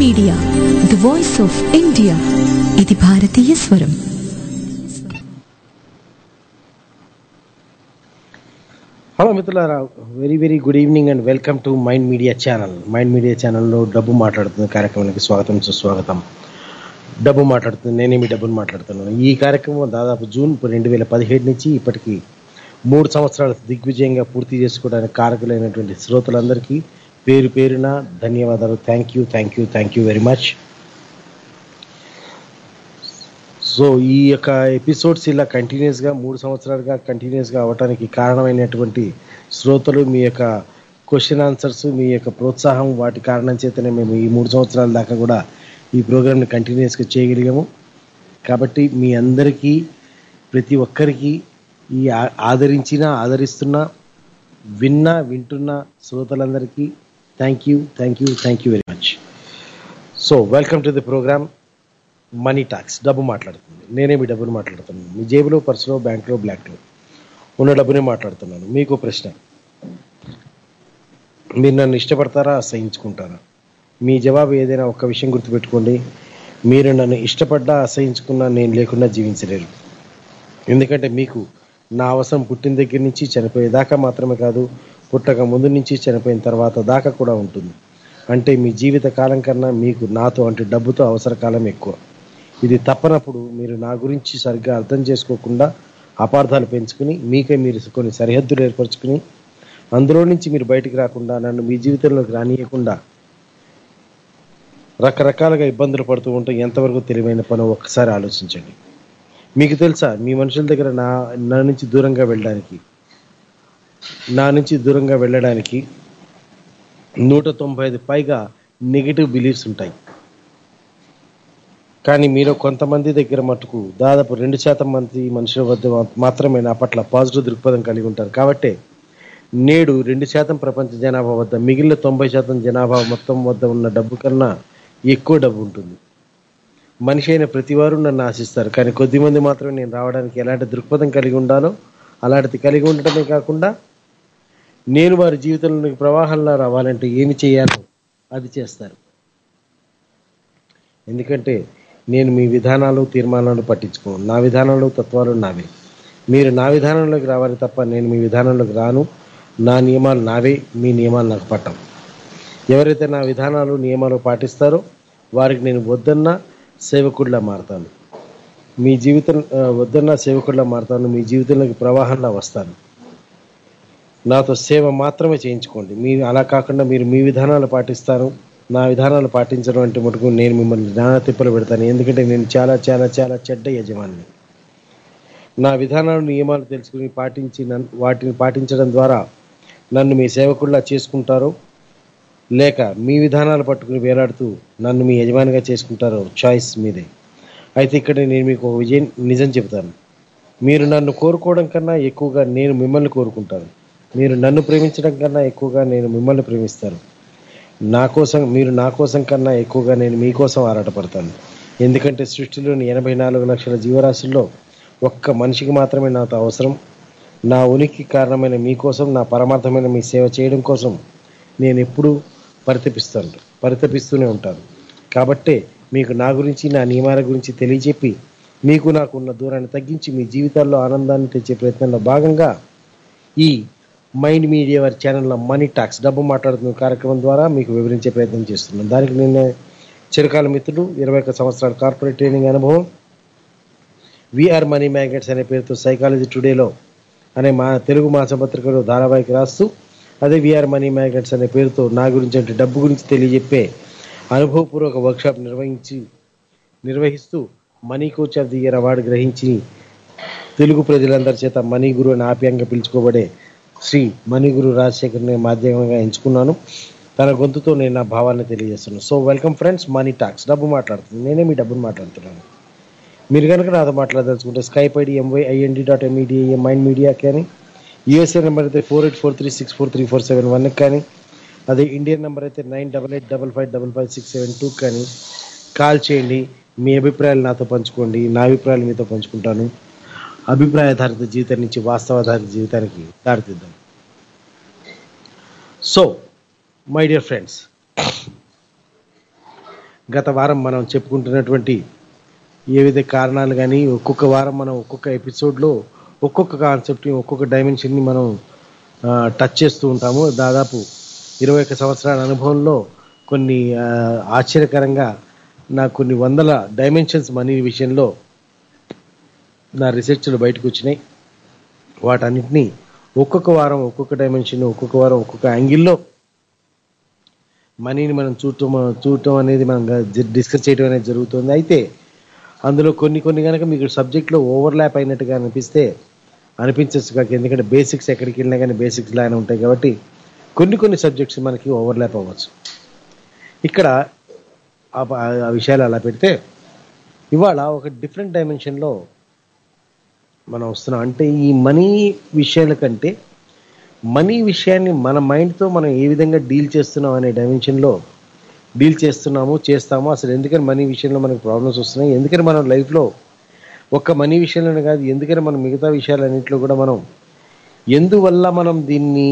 Media the voice of India ఇది భారతీయ స్వరం హలో మిత్రులారా very very good evening and welcome to mind media channel mind media ఛానల్లో డబ్బు మాట్లాడుతున్న కార్యక్రమానికి స్వాగతం సుస్వాగతం డబ్బు మాట్లాడుతుంది నేనే మీ డబ్బును మాట్లాడుతున్నాను ఈ కార్యక్రమం దాదాపు జూన్ రెండు వేల పదిహేడు నుంచి ఇప్పటికి మూడు సంవత్సరాలు దిగ్విజయంగా పూర్తి చేసుకోవడానికి కారకులైనటువంటి శ్రోతలందరికీ పేరు పేరున ధన్యవాదాలు thank you thank you thank you very much so ఈ యొక్క ఎపిసోడ్స్ ఇలా కంటిన్యూస్గా మూడు సంవత్సరాలుగా కంటిన్యూస్గా అవడానికి కారణమైనటువంటి శ్రోతలు మీ యొక్క క్వశ్చన్ ఆన్సర్స్ మీ యొక్క ప్రోత్సాహం వాటి కారణం చేతనే మేము ఈ మూడు సంవత్సరాల దాకా కూడా ఈ ప్రోగ్రామ్ని కంటిన్యూస్గా చేయగలిగాము కాబట్టి మీ అందరికీ ప్రతి ఒక్కరికి ఈ ఆ- ఆదరించిన ఆదరిస్తున్న విన్న వింటున్న శ్రోతలందరికీ thank you thank you thank you very much so welcome to the programme money talks డబ్బు మాట్లాడుతుంది నేనే మీ డబ్బుని మాట్లాడుతున్నాను మీ జేబులో పర్సులో బ్యాంకులో బ్లాక్లో ఉన్న డబ్బునే మాట్లాడుతున్నాను మీకు ప్రశ్న మీరు నన్ను ఇష్టపడతారా అసహించుకుంటారా మీ జవాబు ఏదైనా ఒక్క విషయం గుర్తుపెట్టుకోండి మీరు నన్ను ఇష్టపడ్డా అసహించుకున్నా నేను లేకుండా జీవించలేరు ఎందుకంటే మీకు నా అవసరం పుట్టిన దగ్గర నుంచి చనిపోయేదాకా మాత్రమే కాదు పుట్టక ముందు నుంచి చనిపోయిన తర్వాత దాకా కూడా ఉంటుంది అంటే మీ జీవిత కాలం కన్నా మీకు నాతో అంటే డబ్బుతో అవసర కాలం ఎక్కువ ఇది తప్పనప్పుడు మీరు నా గురించి సరిగ్గా అర్థం చేసుకోకుండా అపార్థాలు పెంచుకుని మీకే మీరు కొన్ని సరిహద్దులు ఏర్పరచుకుని అందులో నుంచి మీరు బయటికి రాకుండా నన్ను మీ జీవితంలోకి రానియకుండా రకరకాలుగా ఇబ్బందులు పడుతూ ఉంటే ఎంతవరకు తెలివైన పని ఒక్కసారి ఆలోచించండి మీకు తెలుసా మీ మనుషుల దగ్గర నా నా నుంచి దూరంగా వెళ్ళడానికి నా నుంచి దూరంగా వెళ్ళడానికి నూట తొంభై ఐదు పైగా నెగిటివ్ బిలీఫ్స్ ఉంటాయి కానీ మీలో కొంతమంది దగ్గర మటుకు దాదాపు రెండు శాతం మంది మనుషుల వద్ద మాత్రమే నా పట్ల పాజిటివ్ దృక్పథం కలిగి ఉంటారు కాబట్టి నేడు రెండు శాతం ప్రపంచ జనాభా వద్ద మిగిలిన తొంభై శాతం జనాభా మొత్తం వద్ద ఉన్న డబ్బు కన్నా ఎక్కువ డబ్బు ఉంటుంది మనిషి అయిన ప్రతి వారు నన్ను ఆశిస్తారు కానీ కొద్దిమంది మాత్రమే నేను రావడానికి ఎలాంటి దృక్పథం కలిగి ఉండాలో అలాంటిది కలిగి ఉండటమే కాకుండా నేను వారి జీవితంలోకి ప్రవాహంలో రావాలంటే ఏమి చేయాలో అది చేస్తారు ఎందుకంటే నేను మీ విధానాలు తీర్మానాలు పట్టించుకోను నా విధానాలు తత్వాలు నావే మీరు నా విధానంలోకి రావాలి తప్ప నేను మీ విధానంలోకి రాను నా నియమాలు నావే మీ నియమాలు నాకు పట్టం ఎవరైతే నా విధానాలు నియమాలు పాటిస్తారో వారికి నేను వద్దన్నా సేవకుడిలా మారతాను మీ జీవితం ఆ, వద్దన్నా సేవకుడిలా మారతాను మీ జీవితంలోకి ప్రవాహంలా వస్తాను నాతో సేవ మాత్రమే చేయించుకోండి మీ అలా కాకుండా మీరు మీ విధానాలు పాటిస్తారు నా విధానాలు పాటించడం అంటే మటుకు నేను మిమ్మల్ని నానా తిప్పలు పెడతాను ఎందుకంటే నేను చాలా చాలా చాలా చెడ్డ యజమాని నా విధానాలు నియమాలు తెలుసుకుని పాటించి నన్- వాటిని పాటించడం ద్వారా నన్ను మీ సేవకుల్లా చేసుకుంటారో లేక మీ విధానాలు పట్టుకుని వేలాడుతూ నన్ను మీ యజమానిగా చేసుకుంటారో చాయిస్ మీదే అయితే ఇక్కడ నేను మీకు ఒక విజయం నిజం చెబుతాను మీరు నన్ను కోరుకోవడం కన్నా ఎక్కువగా నేను మిమ్మల్ని కోరుకుంటాను మీరు నన్ను ప్రేమించడం కన్నా ఎక్కువగా నేను మిమ్మల్ని ప్రేమిస్తాను నా కోసం మీరు నా కోసం కన్నా ఎక్కువగా నేను మీకోసం ఆరాటపడతాను ఎందుకంటే సృష్టిలోని ఎనభై నాలుగు లక్షల జీవరాశుల్లో ఒక్క మనిషికి మాత్రమే నాతో అవసరం నా ఉనికి కారణమైన మీకోసం నా పరమార్థమైన మీ సేవ చేయడం కోసం నేను ఎప్పుడూ పరితపిస్తాను పరితపిస్తూనే ఉంటాను కాబట్టే మీకు నా గురించి నా నియమాల గురించి తెలియజెప్పి మీకు నాకు ఉన్న దూరాన్ని తగ్గించి మీ జీవితాల్లో ఆనందాన్ని తెచ్చే ప్రయత్నంలో భాగంగా ఈ మైండ్ మీడియా వారి ఛానల్లో మనీ టాక్స్ డబ్బు మాట్లాడుతున్న కార్యక్రమం ద్వారా మీకు వివరించే ప్రయత్నం చేస్తున్నాను దానికి నేను చిరకాల మిత్రుడు ఇరవై ఒక్క సంవత్సరాల కార్పొరేట్ ట్రైనింగ్ అనుభవం విఆర్ మనీ మ్యాగెట్స్ అనే పేరుతో సైకాలజీ టుడేలో అనే మా తెలుగు మాసపత్రికలో ధారావాహిక రాస్తూ అదే విఆర్ మనీ మ్యాగెట్స్ అనే పేరుతో నా గురించి అంటే డబ్బు గురించి తెలియజెప్పే అనుభవపూర్వక వర్క్షాప్ నిర్వహించి నిర్వహిస్తూ money coach of the year award గ్రహించి తెలుగు ప్రజలందరి చేత మనీ గురు అని ఆప్యాయంగా పిలుచుకోబడే శ్రీ మణిగురు రాజశేఖర్ని మాధ్యమంగా ఎంచుకున్నాను తన గొంతుతో నేను నా భావాన్ని తెలియజేస్తున్నాను so welcome friends money talks డబ్బు మాట్లాడుతుంది నేనే మీ డబ్బును మాట్లాడుతున్నాను మీరు కనుక నాతో మాట్లాడదలుచుకుంటే Skype ID MY IND dot MEDA mind media కానీ యూఎస్ఏ నెంబర్ అయితే four eight four three six four three four seven వన్కి కానీ అదే ఇండియన్ నెంబర్ అయితే nine double eight double five double five six seven two కానీ call చేయండి మీ అభిప్రాయాలు నాతో పంచుకోండి నా అభిప్రాయాలు మీతో పంచుకుంటాను అభిప్రాయాధారిత జీవితం నుంచి వాస్తవాధారిత జీవితానికి దారితీద్దాం సో మై డియర్ ఫ్రెండ్స్ గత వారం మనం చెప్పుకుంటున్నటువంటి ఏవైతే కారణాలు కానీ ఒక్కొక్క వారం మనం ఒక్కొక్క ఎపిసోడ్లో ఒక్కొక్క కాన్సెప్ట్ని ఒక్కొక్క డైమెన్షన్ని మనం ఆ, టచ్ చేస్తూ ఉంటాము దాదాపు ఇరవై ఒక్క సంవత్సరాల అనుభవంలో కొన్ని ఆ, ఆశ్చర్యకరంగా నాకు కొన్ని వందల డైమెన్షన్స్ మనీ విషయంలో నా రీసెర్చ్లు బయటకు వచ్చినాయి వాటన్నిటినీ ఒక్కొక్క వారం ఒక్కొక్క డైమెన్షన్ ఒక్కొక్క వారం ఒక్కొక్క యాంగిల్లో మనీని మనం చూడటం చూడటం అనేది మనం డిస్కస్ చేయడం అనేది జరుగుతుంది అయితే అందులో కొన్ని కొన్ని కనుక మీకు సబ్జెక్ట్లో ఓవర్లాప్ అయినట్టుగా అనిపిస్తే అనిపించచ్చు కాక ఎందుకంటే బేసిక్స్ ఎక్కడికి వెళ్ళినా కానీ బేసిక్స్ లానే ఉంటాయి కాబట్టి కొన్ని కొన్ని సబ్జెక్ట్స్ మనకి ఓవర్లాప్ అవ్వచ్చు ఇక్కడ ఆ ఆ విషయాలు అలా పెడితే ఇవాళ ఒక డిఫరెంట్ డైమెన్షన్లో మనం వస్తున్నాం అంటే ఈ మనీ విషయాల కంటే మనీ విషయాన్ని మన మైండ్తో మనం ఏ విధంగా డీల్ చేస్తున్నాం అనే డైమెన్షన్లో డీల్ చేస్తున్నాము చేస్తాము అసలు ఎందుకని మనీ విషయంలో మనకు ప్రాబ్లమ్స్ వస్తున్నాయి ఎందుకని మనం లైఫ్లో ఒక్క మనీ విషయంలోనే కాదు ఎందుకని మనం మిగతా విషయాలన్నింటిలో కూడా మనం ఎందువల్ల మనం దీన్ని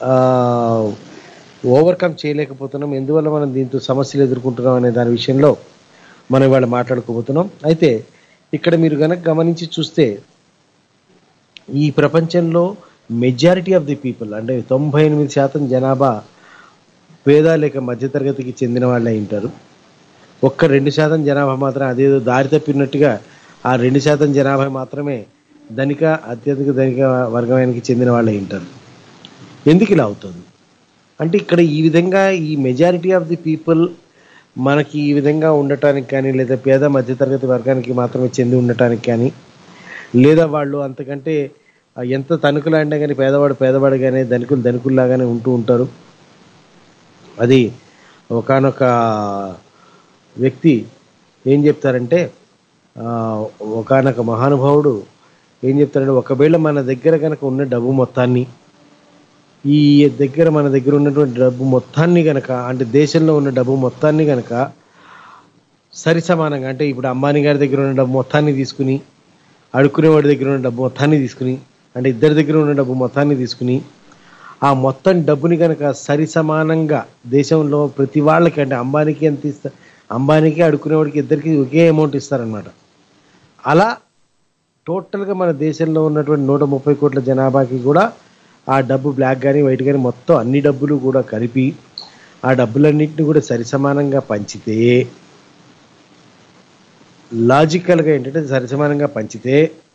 ఓవర్కమ్ చేయలేకపోతున్నాం ఎందువల్ల మనం దీంతో సమస్యలు ఎదుర్కొంటున్నాం అనే దాని విషయంలో మనం ఇవాళ మాట్లాడుకోబోతున్నాం అయితే ఇక్కడ మీరు కనుక గమనించి చూస్తే ఈ ప్రపంచంలో మెజారిటీ ఆఫ్ ది పీపుల్ అంటే తొంభై ఎనిమిది శాతం జనాభా పేద లేక మధ్యతరగతికి చెందిన వాళ్ళే ఉంటారు ఒక్క రెండు శాతం జనాభా మాత్రం అదేదో దారి తప్పినట్టుగా ఆ రెండు శాతం జనాభా మాత్రమే ధనిక అత్యధిక ధనిక వర్గానికి చెందిన వాళ్ళే ఉంటారు ఎందుకు ఇలా అవుతుంది అంటే ఇక్కడ ఈ విధంగా ఈ మెజారిటీ ఆఫ్ ది పీపుల్ మనకి ఈ విధంగా ఉండటానికి కానీ లేదా పేద మధ్యతరగతి వర్గానికి మాత్రమే చెంది ఉండటానికి కానీ లేదా వాళ్ళు అంతకంటే ఆ, ఎంత తణుకులాడినా కానీ పేదవాడు పేదవాడుగానే ధనికులు ధనికుల్లాగానే ఉంటూ ఉంటారు అది ఒకానొక వ్యక్తి ఏం చెప్తారంటే ఒకనొక మహానుభావుడు ఏం చెప్తారంటే ఒకవేళ మన దగ్గర కనుక ఉన్న డబ్బు మొత్తాన్ని ఈ దగ్గర మన దగ్గర ఉన్నటువంటి డబ్బు మొత్తాన్ని గనక అంటే దేశంలో ఉన్న డబ్బు మొత్తాన్ని గనక సరి సమానంగా అంటే ఇప్పుడు అంబానీ గారి దగ్గర ఉన్న డబ్బు మొత్తాన్ని తీసుకుని అడుక్కునేవాడి దగ్గర ఉన్న డబ్బు మొత్తాన్ని తీసుకుని అంటే ఇద్దరి దగ్గర ఉన్న డబ్బు మొత్తాన్ని తీసుకుని ఆ మొత్తం డబ్బుని కనుక సరి సమానంగా దేశంలో ప్రతి వాళ్ళకి అంటే అంబానీకి ఎంత ఇస్తా అంబానీకి అడుక్కునేవాడికి ఇద్దరికి ఒకే అమౌంట్ ఇస్తారనమాట అలా టోటల్గా మన దేశంలో ఉన్నటువంటి నూట ముప్పై కోట్ల జనాభాకి కూడా ఆ డబ్బు బ్లాక్ కానీ వైట్ కానీ మొత్తం అన్ని డబ్బులు కూడా కలిపి ఆ డబ్బులన్నింటినీ కూడా సరి సమానంగా పంచితే లాజికల్గా ఏంటంటే సరి సమానంగా పంచితే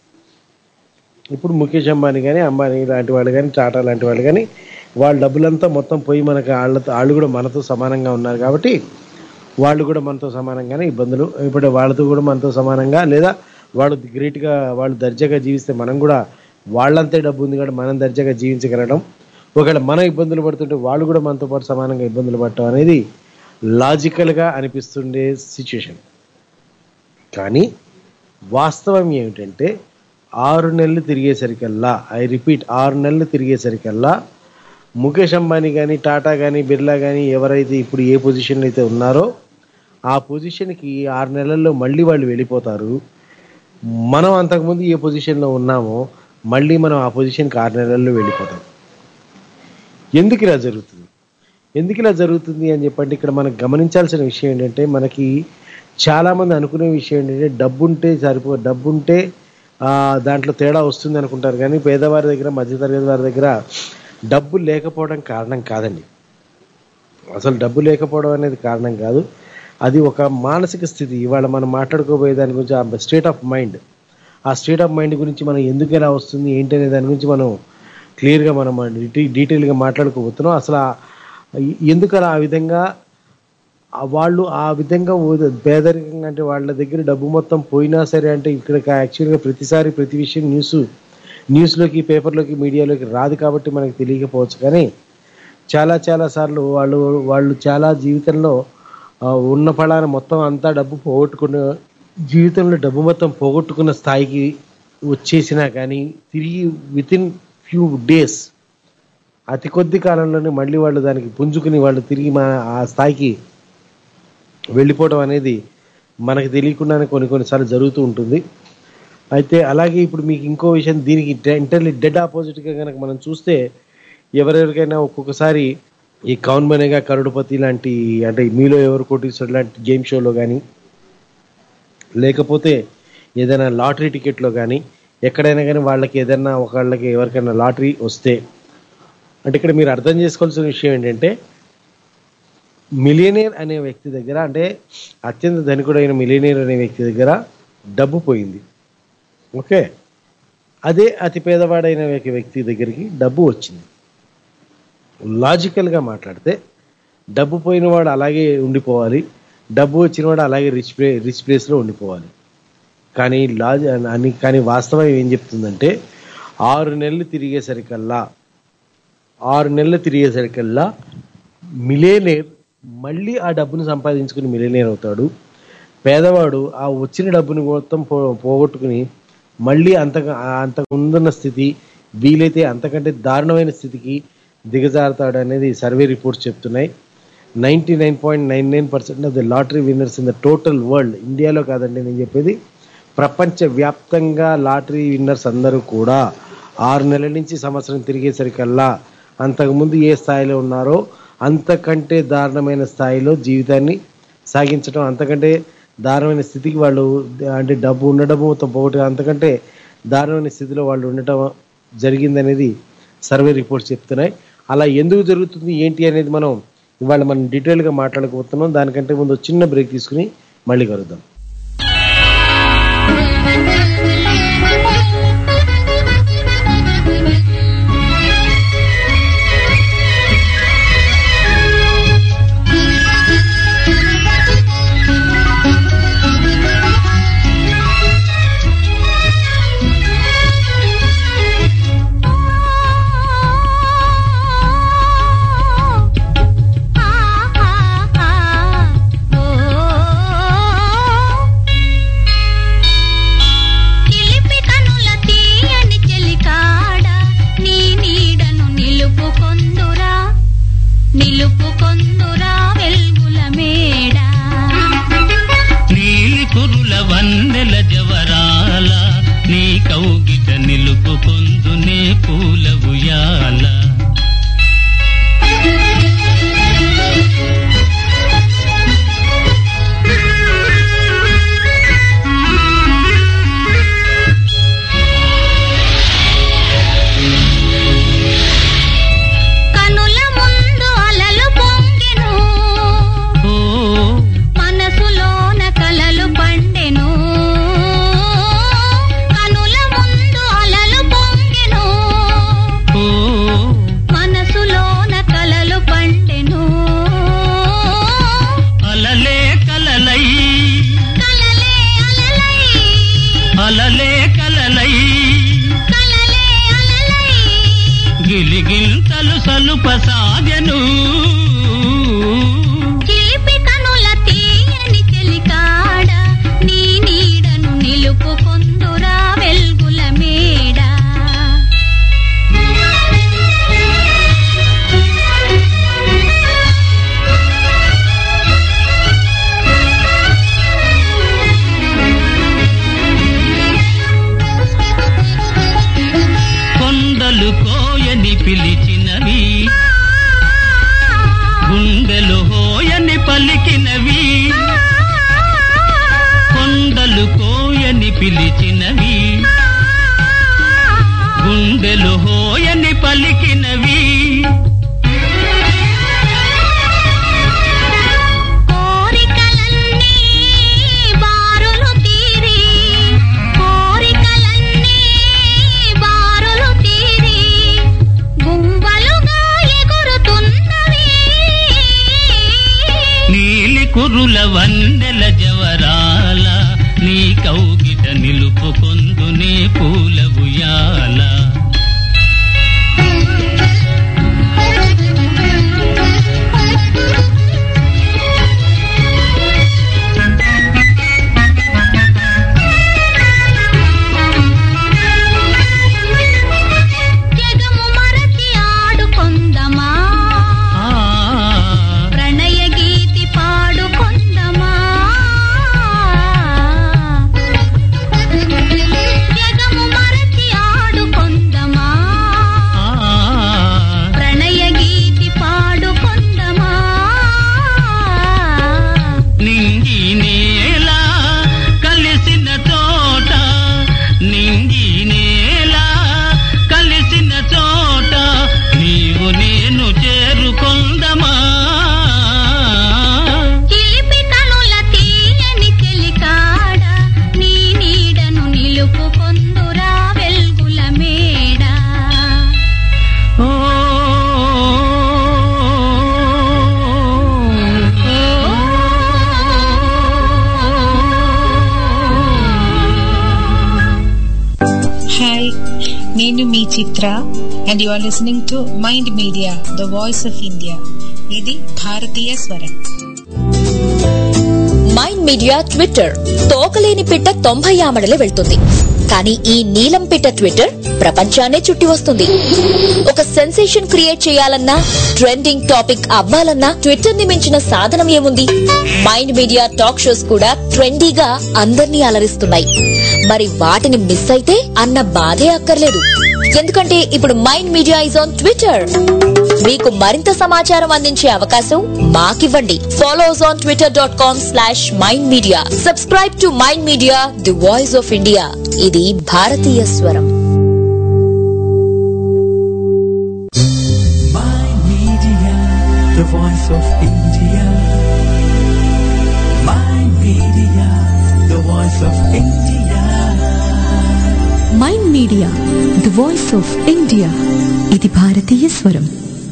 ఇప్పుడు ముఖేష్ అంబానీ కానీ అంబానీ లాంటి వాళ్ళు కానీ టాటా లాంటి వాళ్ళు కానీ వాళ్ళ డబ్బులంతా మొత్తం పోయి మనకు వాళ్ళతో వాళ్ళు కూడా మనతో సమానంగా ఉన్నారు కాబట్టి వాళ్ళు కూడా మనతో సమానంగానే ఇబ్బందులు ఇప్పుడు వాళ్ళతో కూడా మనతో సమానంగా లేదా వాళ్ళు గ్రేట్గా వాళ్ళు దర్జాగా జీవిస్తే మనం కూడా వాళ్ళంతే డబ్బు ఉంది కాబట్టి మనం దర్జాగా జీవించగలగడం ఒకవేళ మనం ఇబ్బందులు పడుతుంటే వాళ్ళు కూడా మనతో పాటు సమానంగా ఇబ్బందులు పడటం అనేది లాజికల్గా అనిపిస్తుండే సిచ్యుయేషన్ కానీ వాస్తవం ఏమిటంటే ఆరు నెలలు తిరిగేసరికల్లా ఐ రిపీట్ ఆరు నెలలు తిరిగేసరికల్లా ముఖేష్ అంబానీ కానీ టాటా కానీ బిర్లా కానీ ఎవరైతే ఇప్పుడు ఏ పొజిషన్లో అయితే ఉన్నారో ఆ పొజిషన్కి ఆరు నెలల్లో మళ్ళీ వాళ్ళు వెళ్ళిపోతారు మనం అంతకుముందు ఏ పొజిషన్లో ఉన్నామో మళ్ళీ మనం ఆ పొజిషన్కి ఆరు నెలల్లో వెళ్ళిపోతాం ఎందుకు ఇలా జరుగుతుంది ఎందుకు ఇలా జరుగుతుంది అని చెప్పంటే ఇక్కడ మనం గమనించాల్సిన విషయం ఏంటంటే మనకి చాలామంది అనుకునే విషయం ఏంటంటే డబ్బుంటే సరిపో డబ్బుంటే ఆ, దాంట్లో తేడా వస్తుంది అనుకుంటారు కానీ పేదవారి దగ్గర మధ్యతరగతి వారి దగ్గర డబ్బు లేకపోవడం కారణం కాదండి అసలు డబ్బు లేకపోవడం అనేది కారణం కాదు అది ఒక మానసిక స్థితి ఇవాళ మనం మాట్లాడుకోబోయే దాని గురించి ఆ స్టేట్ ఆఫ్ మైండ్ ఆ స్టేట్ ఆఫ్ మైండ్ గురించి మనం ఎందుకు ఎలా వస్తుంది ఏంటి అనే దాని గురించి మనం క్లియర్గా మనం డీటెయిల్ డీటెయిల్గా మాట్లాడుకోబోతున్నాం అసలు ఆ- ఎందుకు అలా ఆ విధంగా ఆ వాళ్ళు ఆ విధంగా ఊ- పేదరికంగా అంటే వాళ్ళ దగ్గర డబ్బు మొత్తం పోయినా సరే అంటే ఇక్కడ యాక్చువల్గా ప్రతిసారి ప్రతి విషయం న్యూస్ న్యూస్లోకి పేపర్లోకి మీడియాలోకి రాదు కాబట్టి మనకి తెలియకపోవచ్చు కానీ చాలా చాలా సార్లు వాళ్ళు వాళ్ళు చాలా జీవితంలో ఆ, ఉన్న ఫలాన మొత్తం అంతా డబ్బు పోగొట్టుకున్న జీవితంలో డబ్బు మొత్తం పోగొట్టుకున్న స్థాయికి వచ్చేసినా కానీ తిరిగి విత్ ఇన్ ఫ్యూ డేస్ అతి కొద్ది కాలంలోనే మళ్ళీ వాళ్ళు దానికి పుంజుకుని వాళ్ళు తిరిగి మా ఆ స్థాయికి వెళ్ళిపోవడం అనేది మనకు తెలియకుండానే కొన్ని కొన్నిసార్లు జరుగుతూ ఉంటుంది అయితే అలాగే ఇప్పుడు మీకు ఇంకో విషయం దీనికి ఇంటర్లీ డెడ్ ఆపోజిట్గా కనుక మనం చూస్తే ఎవరెవరికైనా ఒక్కొక్కసారి ఈ కౌన్ బనేగా కరుడుపతి లాంటి అంటే మీలో ఎవరు కోటీశ్వరుడు లాంటి గేమ్ షోలో కానీ లేకపోతే ఏదైనా లాటరీ టికెట్లో కానీ ఎక్కడైనా కానీ వాళ్ళకి ఏదైనా ఒకళ్ళకి ఎవరికైనా లాటరీ వస్తే అంటే ఇక్కడ మీరు అర్థం చేసుకోవాల్సిన విషయం ఏంటంటే మిలియనేర్ అనే వ్యక్తి దగ్గర అంటే అత్యంత ధనికుడైన మిలియనేర్ అనే వ్యక్తి దగ్గర డబ్బు పోయింది ఓకే అదే అతి పేదవాడైన ఒక వ్యక్తి దగ్గరికి డబ్బు వచ్చింది లాజికల్గా మాట్లాడితే డబ్బు పోయిన వాడు అలాగే ఉండిపోవాలి డబ్బు వచ్చిన వాడు అలాగే రిచ్ ప్లే రిచ్ ప్లేస్లో ఉండిపోవాలి కానీ లాజి అని కానీ వాస్తవం ఏం చెప్తుందంటే ఆరు నెలలు తిరిగేసరికల్లా ఆరు నెలలు తిరిగేసరికల్లా మిలేనేర్ మళ్ళీ ఆ డబ్బును సంపాదించుకుని మిలేనేర్ అవుతాడు పేదవాడు ఆ వచ్చిన డబ్బుని మొత్తం పో పోగొట్టుకుని మళ్ళీ అంత అంతకు ముందున్న స్థితి వీలైతే అంతకంటే దారుణమైన స్థితికి దిగజారుతాడు అనేది సర్వే రిపోర్ట్స్ చెప్తున్నాయి ninety nine point nine nine percent of the lottery winners in the total world ఇండియాలో కాదండి నేను చెప్పేది ప్రపంచ వ్యాప్తంగా లాటరీ విన్నర్స్ అందరూ కూడా ఆరు నెలల నుంచి సంవత్సరం తిరిగేసరికల్లా అంతకుముందు ఏ స్థాయిలో ఉన్నారో అంతకంటే దారుణమైన స్థాయిలో జీవితాన్ని సాగించడం అంతకంటే దారుణమైన స్థితికి వాళ్ళు అంటే డబ్బు ఉండడం మొత్తం పోగొట్టు అంతకంటే దారుణమైన స్థితిలో వాళ్ళు ఉండటం జరిగిందనేది సర్వే రిపోర్ట్స్ చెప్తున్నాయి అలా ఎందుకు జరుగుతుంది ఏంటి అనేది మనం ఇవాళ మనం డీటెయిల్గా మాట్లాడకపోతున్నాం దానికంటే ముందు చిన్న బ్రేక్ తీసుకుని మళ్ళీ కలుద్దాం చిలిపి కనుల తీయని చెలికాడ నీ నీడను నిలుపుకొందురా నిలుపుకొందురా వెల్గుల మేడ నీలి కురుల వందెల జవరాల నీ కౌగిట నిలుపుకొందు నే పూల ఉయ్యాల కనుల ముందు అలలు పొంగెను ఓ మనసులోన కలలు పండెను కనుల ముందు అలలు పొంగెను ఓ మనసులోన కలలు పండెను అలలే కలలై కలలే అలలై అలలే కలలై కలలే అలలై గిలిగింతలు సలుప సాగెను చిలిపి కనుల తీయని చెలికాడ నీ నీడను నిలుపుకొందురా వెల్గుల మేడ కొండలు కోయని పిలిచినవి గుండెలు హోయని పలికినవి కొండలు కోయని పిలిచినవి గుండెలు హోయని పలికినవి కోరికలన్నీ బారులు తీరి కోరికలన్నీ బారులు తీరి గుంబలుగా ఎగురుతున్నవి నీలి కురుల వందెల జవరాల నీ కౌగిట నిలుపుకొందునే పూల ఉయ్యాల జగము మరచి ఆడుకొందమా ఆ, ప్రణయ గీతి పాడుకొందమా జగము మరచి ఆడుకొందమా Chitra and you are listening to mind media the voice of India ఇది భారతీయ స్వరం మైండ్ మీడియా ట్విట్టర్ తోకలేని పిట్ట తొంభై ఆమడలు వెళ్తుంది కానీ ఈ నీలం పిట్ట ట్విట్టర్ ప్రపంచాన్నే చుట్టి వస్తుంది ఒక సెన్సేషన్ క్రియేట్ చేయాలన్నా ట్రెండింగ్ టాపిక్ అవ్వాలన్నా ట్విట్టర్ ని మించిన సాధనం ఏముంది మైండ్ మీడియా టాక్ షోస్ కూడా ట్రెండీగా అందర్నీ అలరిస్తున్నాయి మరి వాటిని మిస్ అయితే అన్న బాధే అక్కర్లేదు ఎందుకంటే ఇప్పుడు mind media is on Twitter మీకు మరింత సమాచారం అందించే అవకాశం మాకివ్వండి follow us on Twitter dot com slash mind media subscribe to mind media the voice of India ఇది భారతీయ స్వరం Mind Media, the voice of India. Mind Media, the voice of India. Mind media the voice of India ఇది భారతీయ స్వరం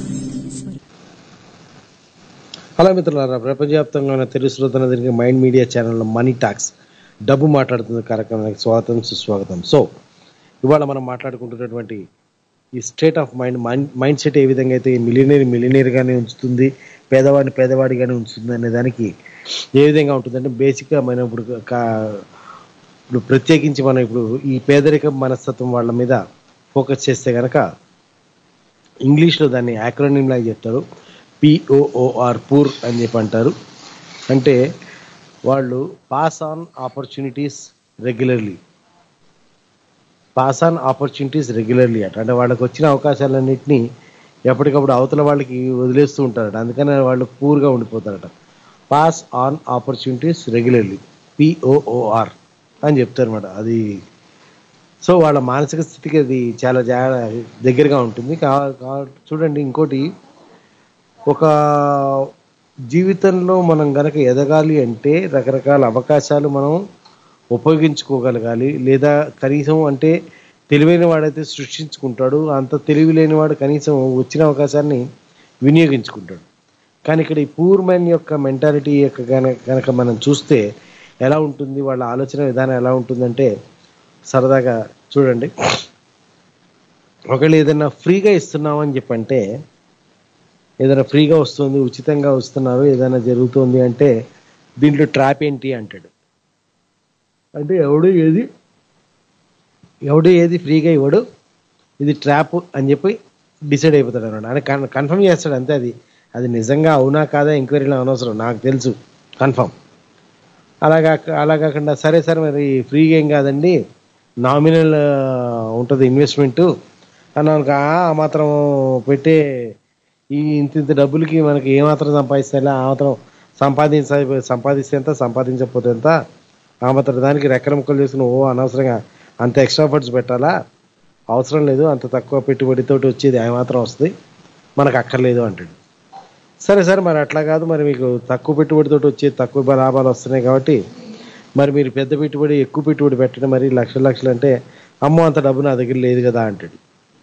hello మిత్రులారా ప్రపంచవ్యాప్తంగా ఉన్న తెలుగు శ్రోతలందరికీ మైండ్ మీడియా ఛానల్లో మనీ టాక్స్ డబ్బు మాట్లాడుతున్న కార్యక్రమానికి స్వాగతం సుస్వాగతం సో ఇవాళ మనం మాట్లాడుకుంటున్నటువంటి ఈ state of mind mindset ఏ విధంగా అయితే మిలినీర్ మిలినీర్గానే ఉంచుతుంది పేదవాడిని పేదవాడిగానే ఉంచుతుంది అనే దానికి ఏ విధంగా ఉంటుందంటే బేసిక్గా మనం ఇప్పుడు కా- ఇప్పుడు ప్రత్యేకించి మనం ఇప్పుడు ఈ పేదరిక మనస్తత్వం వాళ్ళ మీద ఫోకస్ చేస్తే కనుక ఇంగ్లీష్లో దాన్ని యాక్రోనిమ్ లాగా చెప్తారు పిఓఓఆర్ పూర్ అని చెప్పి అంటారు అంటే వాళ్ళు pass on opportunities regularly pass on opportunities regularly అట అంటే వాళ్ళకి వచ్చిన అవకాశాలన్నింటినీ ఎప్పటికప్పుడు అవతల వాళ్ళకి వదిలేస్తూ ఉంటారట అందుకని వాళ్ళు పూర్గా ఉండిపోతారట pass on opportunities regularly POOR అని చెప్తారు అనమాట అది సో వాళ్ళ మానసిక స్థితికి అది చాలా జా దగ్గరగా ఉంటుంది కా కా- చూడండి ఇంకోటి ఒక జీవితంలో మనం గనక ఎదగాలి అంటే రకరకాల అవకాశాలు మనం ఉపయోగించుకోగలగాలి లేదా కనీసం అంటే తెలివైన వాడైతే సృష్టించుకుంటాడు అంత తెలివి లేని వాడు కనీసం వచ్చిన అవకాశాన్ని వినియోగించుకుంటాడు కానీ ఇక్కడ ఈ పూర్ మ్యాన్ యొక్క మెంటాలిటీ యొక్క గన- గనక మనం చూస్తే ఎలా ఉంటుంది వాళ్ళ ఆలోచన విధానం ఎలా ఉంటుందంటే సరదాగా చూడండి ఒకళ్ళు ఏదైనా ఫ్రీగా ఇస్తున్నామని చెప్పంటే ఏదైనా ఫ్రీగా వస్తుంది ఉచితంగా వస్తున్నారు ఏదైనా జరుగుతుంది అంటే దీంట్లో ట్రాప్ ఏంటి అంటాడు అంటే ఎవడు ఏది ఎవడు ఏది ఫ్రీగా ఇవ్వడు ఇది ట్రాప్ అని చెప్పి డిసైడ్ అయిపోతాడు అనమాట అని కన్ కన్ఫర్మ్ చేస్తాడు అంతే అది అది నిజంగా అవునా కాదా ఎంక్వైరీలో అనవసరం నాకు తెలుసు కన్ఫర్మ్ అలాగా అలా కాకుండా సరే సరే మరి ఫ్రీగా ఏం కాదండి నామినల్ ఉంటుంది ఇన్వెస్ట్మెంట్ అన్నాను ఆ మాత్రం పెట్టే ఈ ఇంత ఇంత డబ్బులకి మనకి ఏమాత్రం సంపాదిస్తే ఆ మాత్రం సంపాదించ సంపాదిస్తే ఎంత సంపాదించకపోతే ఎంత ఆ మాత్రం దానికి రెక్కల ముక్కలు చేసుకుని ఓ అనవసరంగా అంత ఎక్స్ట్రా ఫండ్స్ పెట్టాలా అవసరం లేదు అంత తక్కువ పెట్టుబడితోటి వచ్చేది ఆ మాత్రం వస్తుంది మనకు అక్కర్లేదు అంటాడు సరే సరే మరి అట్లా కాదు మరి మీకు తక్కువ పెట్టుబడితో వచ్చే తక్కువ లాభాలు వస్తున్నాయి కాబట్టి మరి మీరు పెద్ద పెట్టుబడి ఎక్కువ పెట్టుబడి పెట్టడం మరి లక్షల లక్షలు అంటే అమ్మో అంత డబ్బు నా దగ్గర లేదు కదా అంటాడు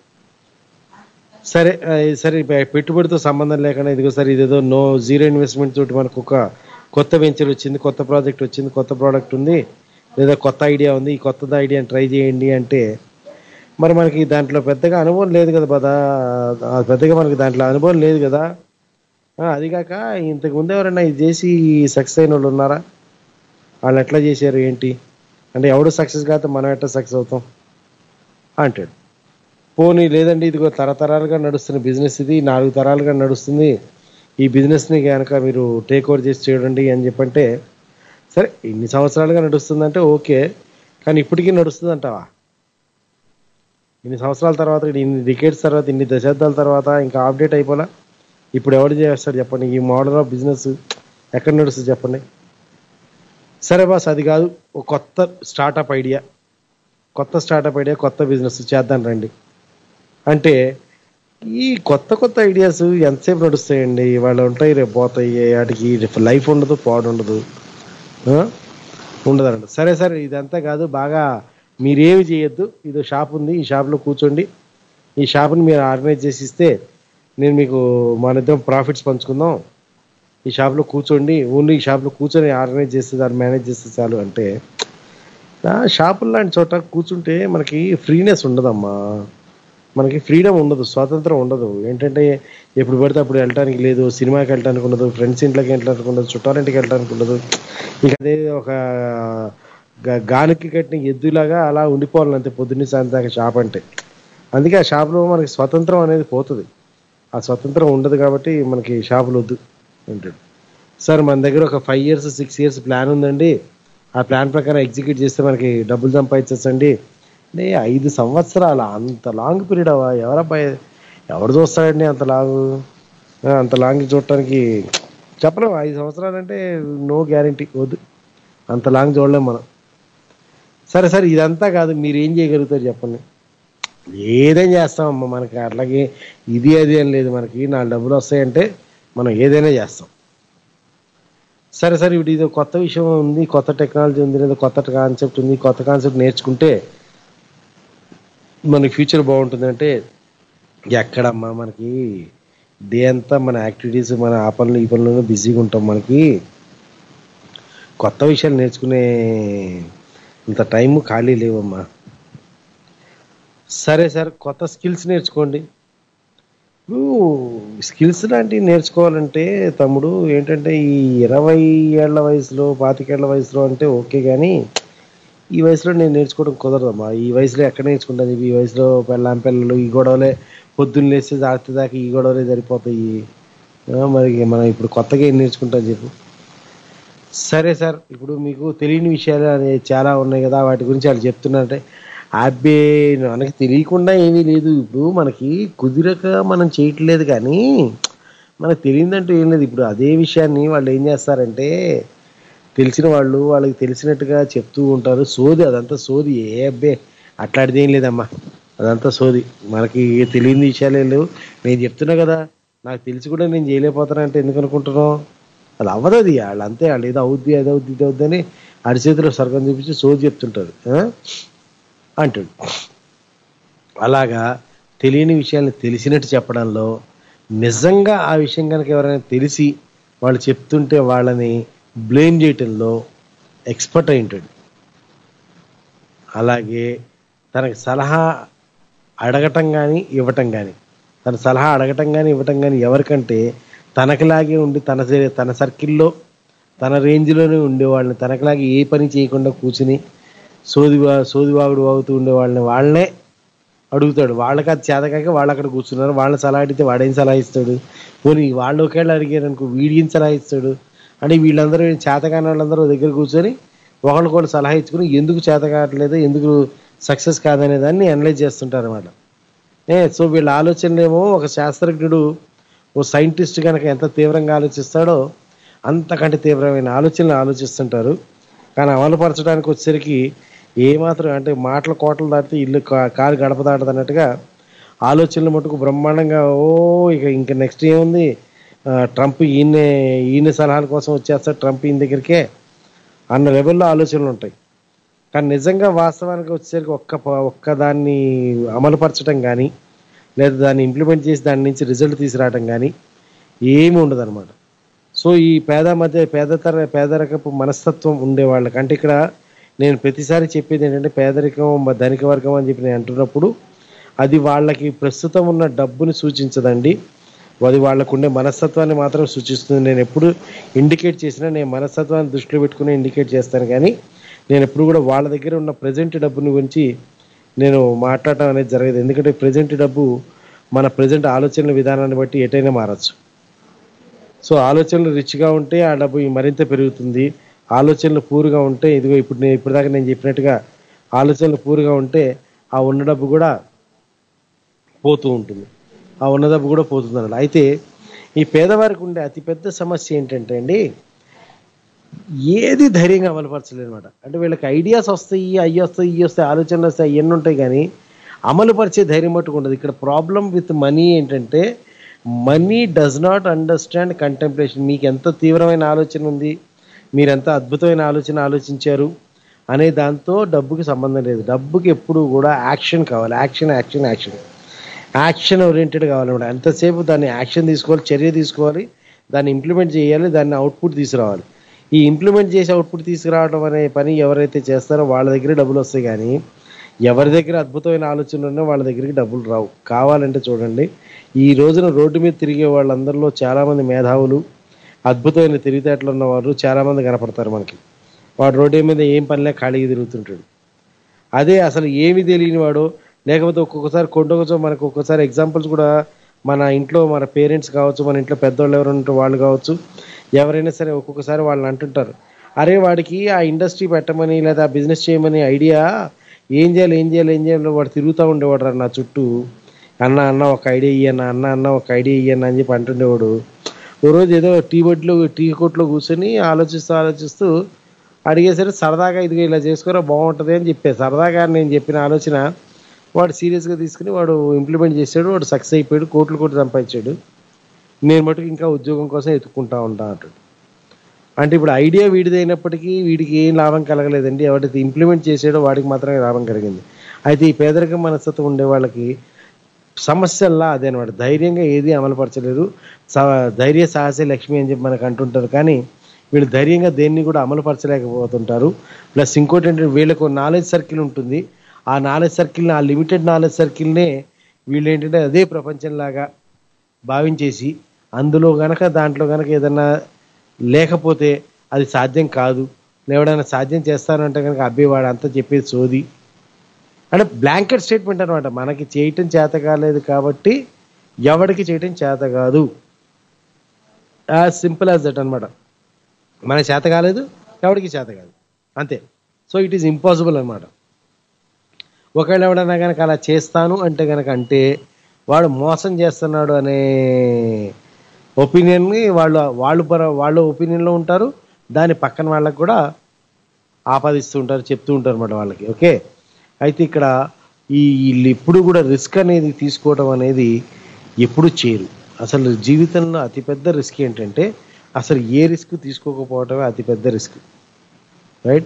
సరే ఆ, సరే పె- పెట్టుబడితో సంబంధం లేకుండా ఇదిగో సరే ఇదేదో నో జీరో ఇన్వెస్ట్మెంట్ తోటి మనకు ఒక కొత్త వెంచర్ వచ్చింది కొత్త ప్రాజెక్ట్ వచ్చింది కొత్త ప్రోడక్ట్ ఉంది లేదా కొత్త ఐడియా ఉంది ఈ కొత్త ఐడియాని ట్రై చేయండి అంటే మరి మనకి దాంట్లో పెద్దగా అనుభవం లేదు కదా బాదా ఆ, పెద్దగా మనకి దాంట్లో అనుభవం లేదు కదా ఆ, అదిగాక ఇంతకు ముందు ఎవరైనా ఇది చేసి సక్సెస్ అయిన వాళ్ళు ఉన్నారా వాళ్ళు ఎట్లా చేశారు ఏంటి అంటే ఎవడు సక్సెస్ కాకపోతే మనం ఎట్లా సక్సెస్ అవుతాం అంటాడు పోనీ లేదండి ఇదిగో తరతరాలుగా నడుస్తున్న బిజినెస్ ఇది నాలుగు తరాలుగా నడుస్తుంది ఈ బిజినెస్ని కనుక మీరు టేక్ ఓవర్ చేసి చూడండి అని చెప్పంటే సరే ఇన్ని సంవత్సరాలుగా నడుస్తుందంటే ఓకే కానీ ఇప్పటికీ నడుస్తుంది అంటావా ఇన్ని సంవత్సరాల తర్వాత ఇన్ని డికేట్స్ తర్వాత ఇన్ని దశాబ్దాల తర్వాత ఇంకా అప్డేట్ అయిపోలా ఇప్పుడు ఎవడు చేస్తాడు చెప్పండి ఈ మోడల్ ఆఫ్ బిజినెస్ ఎక్కడ నడుస్తుంది చెప్పండి సరే బాస్ అది కాదు ఒక కొత్త స్టార్టప్ ఐడియా కొత్త స్టార్టప్ ఐడియా కొత్త బిజినెస్ చేద్దాం రండి అంటే ఈ కొత్త కొత్త ఐడియాస్ ఎంతసేపు నడుస్తాయండి వాళ్ళు ఉంటాయి రేపు పోతాయి వాటికి లైఫ్ ఉండదు పాడు ఉండదు ఆ? ఉండదంట సరే సరే ఇదంతా కాదు బాగా మీరేమి చేయొద్దు ఇది షాప్ ఉంది ఈ షాప్లో కూర్చోండి ఈ షాప్ని మీరు ఆర్గనైజ్ చేసి ఇస్తే నేను మీకు మన ఇద్దరం ప్రాఫిట్స్ పంచుకుందాం ఈ షాప్లో కూర్చోండి ఓన్లీ ఈ షాప్లో కూర్చొని ఆర్గనైజ్ చేస్తే దాన్ని మేనేజ్ చేస్తే చాలు అంటే ఆ షాపులు లాంటి చోట కూర్చుంటే మనకి ఫ్రీనెస్ ఉండదమ్మా మనకి ఫ్రీడమ్ ఉండదు స్వాతంత్రం ఉండదు ఏంటంటే ఎప్పుడు పడితే అప్పుడు వెళ్ళడానికి లేదు సినిమాకి వెళ్ళడానికి ఉండదు ఫ్రెండ్స్ ఇంట్లోకి వెళ్ళడానికి ఉండదు చుట్టాలింటికి వెళ్ళడానికి ఉండదు ఇక అదే ఒక గ- గానికి కట్టిన ఎద్దులాగా అలా ఉండిపోవాలి అంతే పొద్దున్నే సాయంత్రం దాకా షాప్ అంటే అందుకే ఆ షాప్లో మనకి స్వతంత్రం అనేది పోతుంది ఆ స్వతంత్రం ఉండదు కాబట్టి మనకి షాపులు వద్దు అంటాడు సార్ మన దగ్గర ఒక five years six years plan ఉందండి ఆ ప్లాన్ ప్రకారం ఎగ్జిక్యూట్ చేస్తే మనకి డబ్బులు సంపాదించండి అంటే ఐదు సంవత్సరాల అంత లాంగ్ పీరియడ్ అవా ఎవరబ్బాయి ఎవరు చూస్తాడండి అంత లాంగ్ ఆ, అంత లాంగ్ చూడటానికి చెప్పలేము ఐదు సంవత్సరాలు అంటే నో గ్యారంటీ వద్దు అంత లాంగ్ చూడలేం మనం సరే సరే ఇదంతా కాదు మీరు ఏం చేయగలుగుతారు చెప్పండి ఏదైనా చేస్తామమ్మా మనకి అట్లాగే ఇది అది అని లేదు మనకి నాలుగు డబ్బులు వస్తాయంటే మనం ఏదైనా చేస్తాం సరే సరే ఇప్పుడు ఇది కొత్త విషయం ఉంది కొత్త టెక్నాలజీ ఉంది లేదా కొత్త కాన్సెప్ట్ ఉంది కొత్త కాన్సెప్ట్ నేర్చుకుంటే మనకి ఫ్యూచర్ బాగుంటుందంటే ఎక్కడమ్మా మనకి డే అంతా మన యాక్టివిటీస్ మన ఆ పనులు ఈ పనులను బిజీగా ఉంటాం మనకి కొత్త విషయాలు నేర్చుకునే అంత టైం ఖాళీ లేవమ్మా సరే సార్ కొత్త స్కిల్స్ నేర్చుకోండి స్కిల్స్ లాంటివి నేర్చుకోవాలంటే తమ్ముడు ఏంటంటే ఈ ఇరవై ఏళ్ల వయసులో పాతికేళ్ల వయసులో అంటే ఓకే కానీ ఈ వయసులో నేను నేర్చుకోవడం కుదరదమ్మా ఈ వయసులో ఎక్కడ నేర్చుకుంటాను ఈ వయసులో పెళ్ళాం పిల్లలు ఈ గొడవలే పొద్దున్న లేస్తే రాత్రి దాకా ఈ గొడవలే సరిపోతాయి ఆ, మరి మనం ఇప్పుడు కొత్తగా ఏం నేర్చుకుంటాం చెప్పు సరే సార్ ఇప్పుడు మీకు తెలియని విషయాలు అనేవి చాలా ఉన్నాయి కదా వాటి గురించి వాళ్ళు చెప్తున్నారంటే అబ్బే మనకి తెలియకుండా ఏమీ లేదు ఇప్పుడు మనకి కుదిరక మనం చేయట్లేదు కానీ మనకు తెలియదంటూ ఏం లేదు ఇప్పుడు అదే విషయాన్ని వాళ్ళు ఏం చేస్తారంటే తెలిసిన వాళ్ళు వాళ్ళకి తెలిసినట్టుగా చెప్తూ ఉంటారు సోది అదంతా సోది ఏ అబ్బే అట్లాంటిది ఏం లేదమ్మా అదంతా సోది మనకి తెలియని విషయాలే లేవు నేను చెప్తున్నా కదా నాకు తెలిసి కూడా నేను చేయలేకపోతానంటే ఎందుకు అనుకుంటున్నావు అది అవ్వదు అది వాళ్ళు అంతే వాళ్ళు ఏదో అవుద్ది అది అవుద్ది ఇది అవుద్ది అని అరిచేతిలో స్వర్గం చూపించి సోది చెప్తుంటారు ఆ? అంటాడు అలాగా తెలియని విషయాన్ని తెలిసినట్టు చెప్పడంలో నిజంగా ఆ విషయం కనుక ఎవరైనా తెలిసి వాళ్ళు చెప్తుంటే వాళ్ళని బ్లేమ్ చేయటంలో ఎక్స్పర్ట్ అయి ఉంటాడు అలాగే తనకి సలహా అడగటం కానీ ఇవ్వటం కానీ తన సలహా అడగటం కానీ ఇవ్వటం కానీ ఎవరికంటే తనకిలాగే ఉండి తన సే- తన సర్కిల్లో తన రేంజ్లోనే ఉండే వాళ్ళని తనకిలాగే ఏ పని చేయకుండా కూర్చుని సోది వా- సోది వాగుడు వాగుతూ ఉండే వాళ్ళని వాళ్ళనే అడుగుతాడు వాళ్ళకి అది చేతకాక వాళ్ళు అక్కడ కూర్చున్నారు వాళ్ళని సలహా అడిగితే వాడేం సలహా ఇస్తాడు పోనీ వాళ్ళు ఒకేళ్ళు అడిగారు అనుకో వీడికి సలహా ఇస్తాడు అంటే వీళ్ళందరూ చేతకాని వాళ్ళందరూ దగ్గర కూర్చొని ఒకరికొకరు సలహా ఇచ్చుకుని ఎందుకు చేత కావట్లేదు ఎందుకు సక్సెస్ కాదనే దాన్ని అనలైజ్ చేస్తుంటారు అనమాట ఏ సో వీళ్ళ ఆలోచనలేమో ఒక శాస్త్రజ్ఞుడు ఓ సైంటిస్ట్ కనుక ఎంత తీవ్రంగా ఆలోచిస్తాడో అంతకంటే తీవ్రమైన ఆలోచనలు ఆలోచిస్తుంటారు కానీ అమలుపరచడానికి వచ్చేసరికి ఏమాత్రం అంటే మాటల కోటలు దాటితే ఇల్లు కా- కారు గడప దాటదు అన్నట్టుగా ఆలోచనలు మటుకు బ్రహ్మాండంగా ఓ ఇక ఇంకా నెక్స్ట్ ఏముంది ఆ, ట్రంప్ ఈయన ఈయన సలహాల కోసం వచ్చేస్తాడు ట్రంప్ ఈయన దగ్గరికే అన్న లెవెల్లో ఆలోచనలు ఉంటాయి కానీ నిజంగా వాస్తవానికి వచ్చేసరికి ఒక్క ప- ఒక్క దాన్ని అమలుపరచడం కానీ లేదా దాన్ని ఇంప్లిమెంట్ చేసి దాని నుంచి రిజల్ట్ తీసుకురావడం కానీ ఏమి ఉండదు అనమాట సో ఈ పేద మధ్య పేదతర పేదరికపు మనస్తత్వం ఉండే వాళ్ళకి అంటే ఇక్కడ నేను ప్రతిసారి చెప్పేది ఏంటంటే పేదరికం మ- ధనిక వర్గం అని చెప్పి నేను అంటున్నప్పుడు అది వాళ్ళకి ప్రస్తుతం ఉన్న డబ్బుని సూచించదండి అది వాళ్ళకు ఉండే మనస్తత్వాన్ని మాత్రం సూచిస్తుంది నేను ఎప్పుడు ఇండికేట్ చేసినా నేను మనస్తత్వాన్ని దృష్టిలో పెట్టుకుని ఇండికేట్ చేస్తాను కానీ నేను ఎప్పుడు కూడా వాళ్ళ దగ్గర ఉన్న ప్రజెంట్ డబ్బుని గురించి నేను మాట్లాడటం అనేది జరగదు ఎందుకంటే ప్రజెంట్ డబ్బు మన ప్రజెంట్ ఆలోచనల విధానాన్ని బట్టి ఎటైనా మారచ్చు సో ఆలోచనలు రిచ్గా ఉంటే ఆ డబ్బు మరింత పెరుగుతుంది ఆలోచనలు పూరుగా ఉంటే ఇదిగో ఇప్పుడు నేను ఇప్పటిదాకా నేను చెప్పినట్టుగా ఆలోచనలు పూరుగా ఉంటే ఆ ఉన్న డబ్బు కూడా పోతూ ఉంటుంది ఆ ఉన్న డబ్బు కూడా పోతుంది అన్నమాట అయితే ఈ పేదవారికి ఉండే అతిపెద్ద సమస్య ఏంటంటే అండి ఏది ధైర్యంగా అమలుపరచలేదు అనమాట అంటే వీళ్ళకి ఐడియాస్ వస్తాయి అయ్యి వస్తాయి ఇవి వస్తాయి ఆలోచనలు వస్తాయి అవన్నీ ఉంటాయి కానీ అమలుపరిచే ధైర్యం మట్టుకు ఉండదు ఇక్కడ ప్రాబ్లం విత్ మనీ ఏంటంటే money does not understand contemplation మీకు ఎంత తీవ్రమైన ఆలోచన ఉంది మీరు ఎంత అద్భుతమైన ఆలోచన ఆలోచించారు అనే దాంతో డబ్బుకి సంబంధం లేదు డబ్బుకి ఎప్పుడు కూడా యాక్షన్ కావాలి action action action action oriented కావాలన్నమాట ఎంతసేపు దాన్ని యాక్షన్ తీసుకోవాలి చర్య తీసుకోవాలి దాన్ని ఇంప్లిమెంట్ చేయాలి దాన్ని అవుట్పుట్ తీసుకురావాలి ఈ ఇంప్లిమెంట్ చేసి అవుట్పుట్ తీసుకురావడం అనే పని ఎవరైతే చేస్తారో వాళ్ళ దగ్గర డబ్బులు వస్తాయి కానీ ఎవరి దగ్గర అద్భుతమైన ఆలోచనలు ఉన్నా వాళ్ళ దగ్గరికి డబ్బులు రావు కావాలంటే చూడండి ఈ రోజున రోడ్డు మీద తిరిగే వాళ్ళందరిలో చాలామంది మేధావులు అద్భుతమైన తెలివితేటలు ఉన్నవారు చాలామంది కనపడతారు మనకి వాడు రోడ్డు మీద ఏం పనిలే ఖాళీగా తిరుగుతుంటాడు అదే అసలు ఏమి తెలియని వాడు లేకపోతే ఒక్కొక్కసారి కొండకొచ్చో మనకు ఒక్కొక్కసారి ఎగ్జాంపుల్స్ కూడా మన ఇంట్లో మన పేరెంట్స్ కావచ్చు మన ఇంట్లో పెద్దవాళ్ళు ఎవరు ఉంటే వాళ్ళు కావచ్చు ఎవరైనా సరే ఒక్కొక్కసారి వాళ్ళని అంటుంటారు అరే వాడికి ఆ ఇండస్ట్రీ పెట్టమని లేదా ఆ బిజినెస్ చేయమని ఐడియా ఏం చేయాలి ఏం చేయాలి ఏం చేయాలి వాడు తిరుగుతూ ఉండేవాడు రా నా చుట్టూ అన్న అన్న ఒక ఐడియా ఇయ్యన్న అన్న అన్న ఒక ఐడియా ఇయ్యన్న అని చెప్పి అంటుండేవాడు ఓ రోజు ఏదో టీ బొడ్లో టీ కొట్లో కూర్చొని ఆలోచిస్తూ ఆలోచిస్తూ అడిగేసరికి సరదాగా ఇదిగో ఇలా చేసుకోరా బాగుంటుంది అని చెప్పే సరదాగా నేను చెప్పిన ఆలోచన వాడు సీరియస్గా తీసుకుని వాడు ఇంప్లిమెంట్ చేశాడు వాడు సక్సెస్ అయిపోయాడు కోట్లు కోట్లు సంపాదించాడు నేను మటుకు ఇంకా ఉద్యోగం కోసం ఎత్తుకుంటా ఉంటా అంటాడు అంటే ఇప్పుడు ఐడియా వీడిది అయినప్పటికీ వీడికి ఏం లాభం కలగలేదండి ఎవరైతే ఇంప్లిమెంట్ చేసాడో వాడికి మాత్రమే లాభం కలిగింది అయితే ఈ పేదరిక మనస్తత్వం ఉండే వాళ్ళకి సమస్యల్లా అదే అనమాట ధైర్యంగా ఏది అమలుపరచలేరు స- ధైర్య సాహసే లక్ష్మి అని చెప్పి మనకు అంటుంటారు కానీ వీళ్ళు ధైర్యంగా దేన్ని కూడా అమలుపరచలేకపోతుంటారు ప్లస్ ఇంకోటి ఏంటంటే వీళ్ళకు నాలెడ్జ్ సర్కిల్ ఉంటుంది ఆ నాలెడ్జ్ సర్కిల్ని ఆ లిమిటెడ్ నాలెడ్జ్ సర్కిల్నే వీళ్ళు ఏంటంటే అదే ప్రపంచంలాగా భావించేసి అందులో గనక దాంట్లో గనక ఏదన్నా లేకపోతే అది సాధ్యం కాదు ఎవడైనా సాధ్యం చేస్తానంటే కనుక అబ్బే వాడు అంతా చెప్పేది సోది అంటే బ్లాంకెట్ స్టేట్మెంట్ అనమాట మనకి చేయటం చేత కాలేదు కాబట్టి ఎవడికి చేయటం చేత కాదు యాజ్ సింపుల్ యాజ్ దట్ అనమాట మనకి చేత కాలేదు ఎవడికి చేత కాదు అంతే సో ఇట్ ఈస్ ఇంపాసిబుల్ అనమాట ఒకవేళ ఎవడన్నా కనుక అలా చేస్తాను అంటే కనుక అంటే వాడు మోసం చేస్తున్నాడు అనే ఒపీనియన్ని వాళ్ళు వాళ్ళు పర వాళ్ళ ఒపీనియన్లో ఉంటారు దాని పక్కన వాళ్ళకి కూడా ఆపాదిస్తూ ఉంటారు చెప్తూ ఉంటారు అన్నమాట వాళ్ళకి ఓకే అయితే ఇక్కడ ఈ వీళ్ళు ఎప్పుడు కూడా రిస్క్ అనేది తీసుకోవడం అనేది ఎప్పుడు చేయరు అసలు జీవితంలో అతిపెద్ద రిస్క్ ఏంటంటే అసలు ఏ రిస్క్ తీసుకోకపోవటమే అతిపెద్ద రిస్క్ రైట్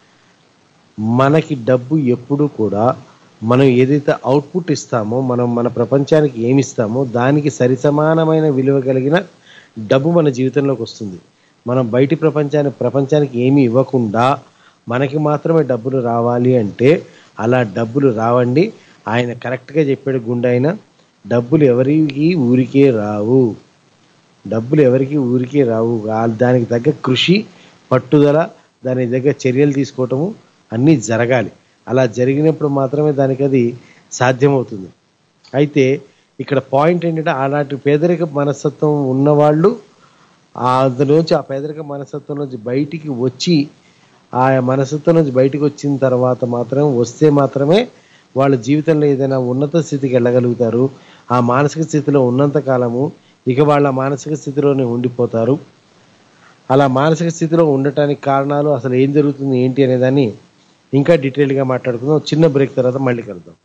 మనకి డబ్బు ఎప్పుడు కూడా మనం ఏదైతే అవుట్పుట్ ఇస్తామో మనం మన ప్రపంచానికి ఏమి ఇస్తామో దానికి సరిసమానమైన విలువ కలిగిన డబ్బు మన జీవితంలోకి వస్తుంది మనం బయటి ప్రపంచానికి ప్రపంచానికి ఏమీ ఇవ్వకుండా మనకి మాత్రమే డబ్బులు రావాలి అంటే అలా డబ్బులు రావండి ఆయన కరెక్ట్గా చెప్పాడు గుండె ఆయన డబ్బులు ఎవరికి ఊరికే రావు డబ్బులు ఎవరికి ఊరికే రావు ఆ- దానికి తగ్గ కృషి పట్టుదల దానికి తగ్గ చర్యలు తీసుకోవటము అన్నీ జరగాలి అలా జరిగినప్పుడు మాత్రమే దానికి అది సాధ్యమవుతుంది అయితే ఇక్కడ పాయింట్ ఏంటంటే అలాంటి పేదరిక మనస్తత్వం ఉన్నవాళ్ళు ఆ అందులోంచి ఆ పేదరిక మనస్తత్వం నుంచి బయటికి వచ్చి ఆ మనస్తత్వం నుంచి బయటికి వచ్చిన తర్వాత మాత్రం వస్తే మాత్రమే వాళ్ళ జీవితంలో ఏదైనా ఉన్నత స్థితికి వెళ్ళగలుగుతారు ఆ మానసిక స్థితిలో ఉన్నంత కాలము ఇక వాళ్ళ మానసిక స్థితిలోనే ఉండిపోతారు అలా మానసిక స్థితిలో ఉండటానికి కారణాలు అసలు ఏం జరుగుతుంది ఏంటి అనేదాన్ని ఇంకా డీటెయిల్గా మాట్లాడుకుందాం చిన్న బ్రేక్ తర్వాత మళ్ళీ కలుద్దాం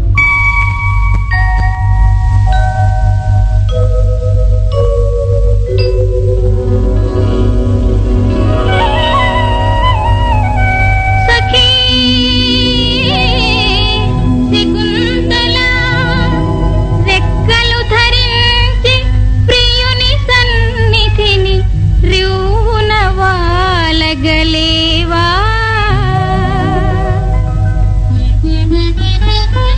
సఖీ శకుంతల రెక్కలు ధరించి ప్రియుని సన్నిధిని రివున వాలగలేవా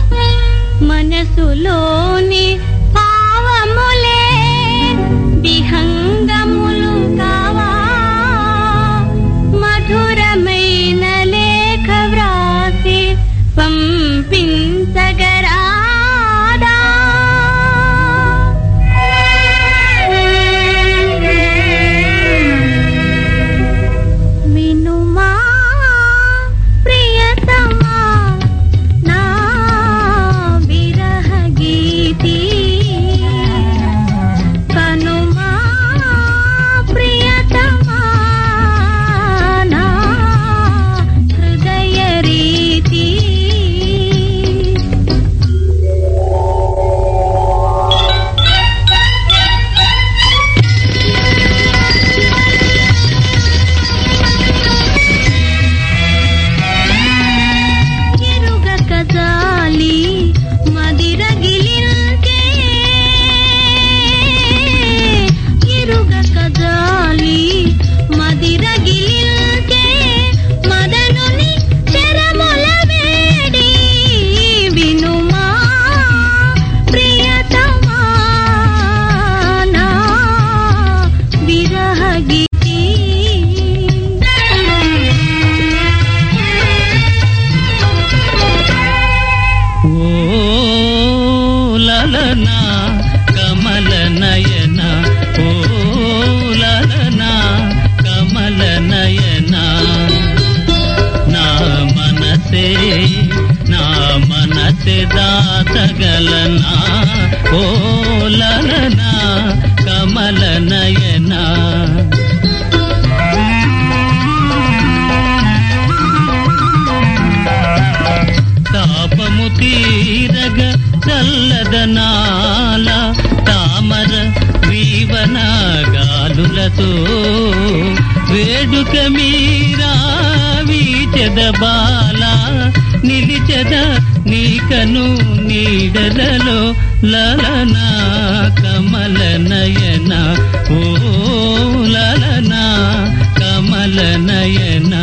కలతో వేడుక మీరా వీచద బాల నిలిచద నీకను నీడలలో లలనా కమల నయన ఓ లలనా కమల నయన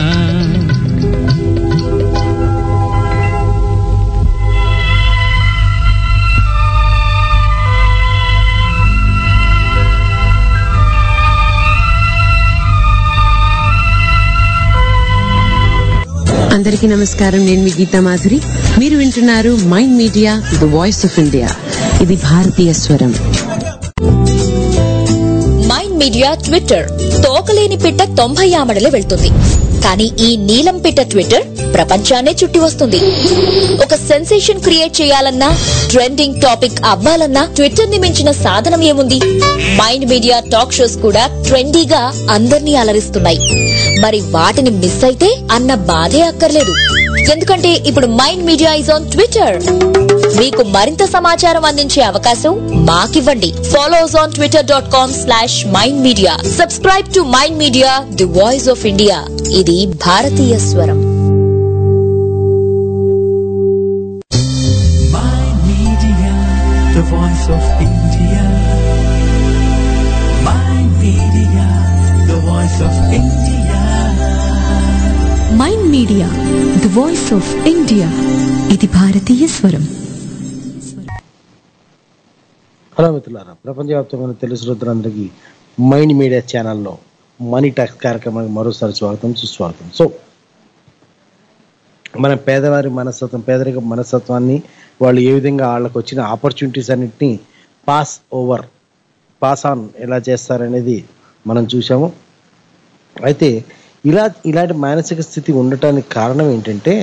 అందరికీ నమస్కారం నేను మీ గీతా మాధురి మీరు వింటున్నారు mind media the voice of India ఇది భారతీయ స్వరం మైండ్ మీడియా ట్విట్టర్ తోకలేని పిట్ట తొంభై ఆమడలు వెళ్తుంది కానీ ఈ నీలం పిట్ట ట్విట్టర్ ప్రపంచాన్నే చుట్టి వస్తుంది ఒక సెన్సేషన్ క్రియేట్ చేయాలన్నా ట్రెండింగ్ టాపిక్ అవ్వాలన్నా ట్విట్టర్ ని మించిన సాధనం ఏముంది మైండ్ మీడియా టాక్ షోస్ కూడా ట్రెండీగా అందర్నీ అలరిస్తున్నాయి మరి వాటిని మిస్ అయితే అన్న బాధే అక్కర్లేదు ఎందుకంటే ఇప్పుడు mind media is on Twitter మీకు మరింత సమాచారం అందించే అవకాశం మాకివ్వండి follow us on Twitter dot com slash mind media subscribe to mind media the voice of India ఇది భారతీయ స్వరం Mind Media, the voice of India. Mind Media, the voice of India. Mind media the voice of India ఇది భారతీయ స్వరం hello మిత్రులారా ప్రపంచవ్యాప్తంగా తెలుసు రుద్రందరికీ మైండ్ మీడియా ఛానల్లో మనీ టాక్స్ కార్యక్రమానికి మరోసారి స్వాగతం సుస్వాగతం సో మన పేదవారి మనస్తత్వం పేదరిక మనస్తత్వాన్ని వాళ్ళు ఏ విధంగా వాళ్ళకి వచ్చిన ఆపర్చునిటీస్ అన్నిటినీ పాస్ ఓవర్ పాస్ ఆన్ ఎలా చేస్తారనేది మనం చూసాము అయితే ఇలా ఇలాంటి మానసిక స్థితి ఉండటానికి కారణం ఏంటంటే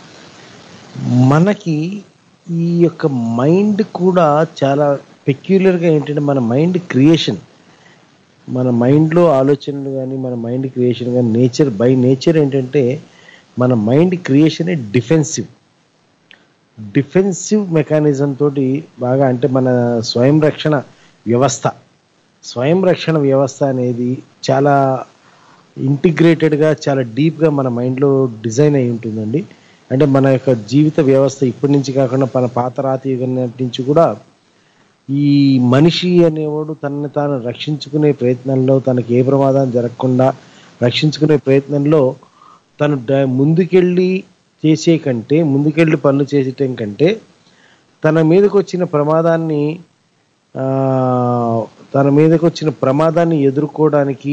మనకి ఈ యొక్క మైండ్ కూడా చాలా పెక్యులర్గా ఏంటంటే మన మైండ్ క్రియేషన్ మన మైండ్లో ఆలోచనలు కానీ మన మైండ్ క్రియేషన్ కానీ నేచర్ బై నేచర్ ఏంటంటే మన mind creation defensive defensive mechanism తోటి బాగా అంటే మన స్వయం రక్షణ వ్యవస్థ స్వయం రక్షణ వ్యవస్థ అనేది చాలా ఇంటిగ్రేటెడ్గా చాలా డీప్గా మన మైండ్లో డిజైన్ అయి ఉంటుందండి అంటే మన యొక్క జీవిత వ్యవస్థ ఇప్పటి నుంచి కాకుండా మన పాత రాతి యుగం నాటి నుంచి కూడా ఈ మనిషి అనేవాడు తనని తాను రక్షించుకునే ప్రయత్నంలో తనకి ఏ ప్రమాదం జరగకుండా రక్షించుకునే ప్రయత్నంలో తను డ- ముందుకెళ్ళి చేసే కంటే ముందుకెళ్ళి పనులు చేసేయటం కంటే తన మీదకి వచ్చిన ప్రమాదాన్ని ఆ, తన మీదకి వచ్చిన ప్రమాదాన్ని ఎదుర్కోవడానికి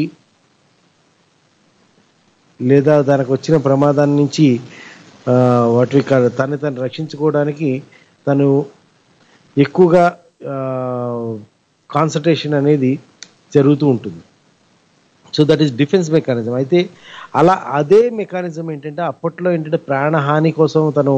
లేదా తనకు వచ్చిన ప్రమాదాన్ని నుంచి ఆ, వాటి క- తను తను రక్షించుకోవడానికి తను ఎక్కువగా కాన్సన్ట్రేషన్ అనేది జరుగుతూ ఉంటుంది so that is defence mechanism అయితే అలా అదే మెకానిజం ఏంటంటే అప్పట్లో ఏంటంటే ప్రాణహాని కోసం తను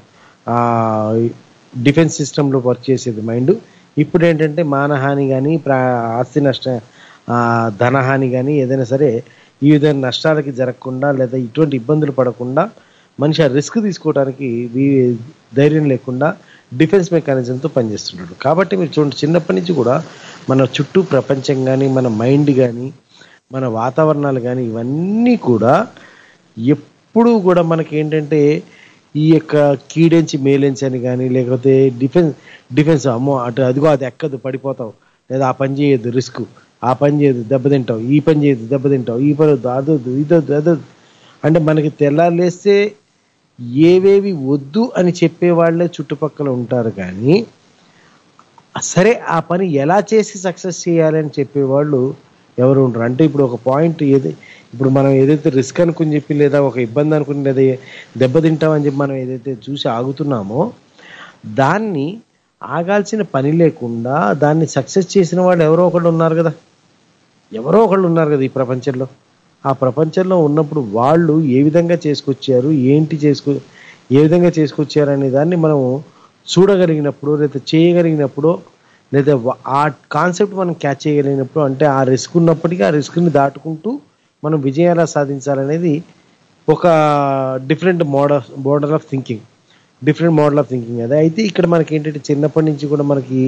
డిఫెన్స్ సిస్టంలో వర్క్ చేసేది మైండ్ ఇప్పుడు ఏంటంటే మానహాని కానీ ప్రా ఆస్తి నష్ట ఆ, ధనహాని కానీ ఏదైనా సరే ఈ విధమైన నష్టాలకి జరగకుండా లేదా ఇటువంటి ఇబ్బందులు పడకుండా మనిషి ఆ రిస్క్ తీసుకోవడానికి వీ- ధైర్యం లేకుండా డిఫెన్స్ మెకానిజంతో పనిచేస్తున్నాడు కాబట్టి మీరు చూడండి చిన్నప్పటి నుంచి కూడా మన చుట్టూ ప్రపంచం కానీ మన మైండ్ కానీ మన వాతావరణాలు కానీ ఇవన్నీ కూడా ఎప్పుడూ కూడా మనకి ఏంటంటే ఈ యొక్క కీడెంచి మేలెంచి అని కానీ లేకపోతే డిఫెన్స్ డిఫెన్స్ అమ్మో అటు అదిగో అది ఎక్కదు పడిపోతావు లేదా ఆ పని చేయొద్దు రిస్క్ ఆ పని చేయదు దెబ్బతింటావు ఈ పని చేయదు దెబ్బతింటావు ఈ పని వద్దు అదొద్దు ఇదొద్దు అదొద్దు అంటే మనకి తెల్లాలేస్తే ఏవేవి వద్దు అని చెప్పే వాళ్ళే చుట్టుపక్కల ఉంటారు కానీ సరే ఆ పని ఎలా చేసి సక్సెస్ చేయాలని చెప్పేవాళ్ళు ఎవరు ఉండరు అంటే ఇప్పుడు ఒక పాయింట్ ఏది ఇప్పుడు మనం ఏదైతే రిస్క్ అనుకుని చెప్పి లేదా ఒక ఇబ్బంది అనుకుని లేదా దెబ్బతింటామని చెప్పి మనం ఏదైతే చూసి ఆగుతున్నామో దాన్ని ఆగాల్సిన పని లేకుండా దాన్ని సక్సెస్ చేసిన వాళ్ళు ఎవరో ఒకళ్ళు ఉన్నారు కదా ఎవరో ఒకళ్ళు ఉన్నారు కదా ఈ ప్రపంచంలో ఆ ప్రపంచంలో ఉన్నప్పుడు వాళ్ళు ఏ విధంగా చేసుకొచ్చారు ఏంటి చేసుకు ఏ విధంగా చేసుకొచ్చారు అనే దాన్ని మనం చూడగలిగినప్పుడు లేదా చేయగలిగినప్పుడు లేదా వ- ఆ కాన్సెప్ట్ మనం క్యాచ్ చేయగలిగినప్పుడు అంటే ఆ రిస్క్ ఉన్నప్పటికీ ఆ రిస్క్ని దాటుకుంటూ మనం విజయం ఎలా సాధించాలనేది ఒక different model model of thinking different model of thinking అదే అయితే ఇక్కడ మనకి ఏంటంటే చిన్నప్పటి నుంచి కూడా మనకి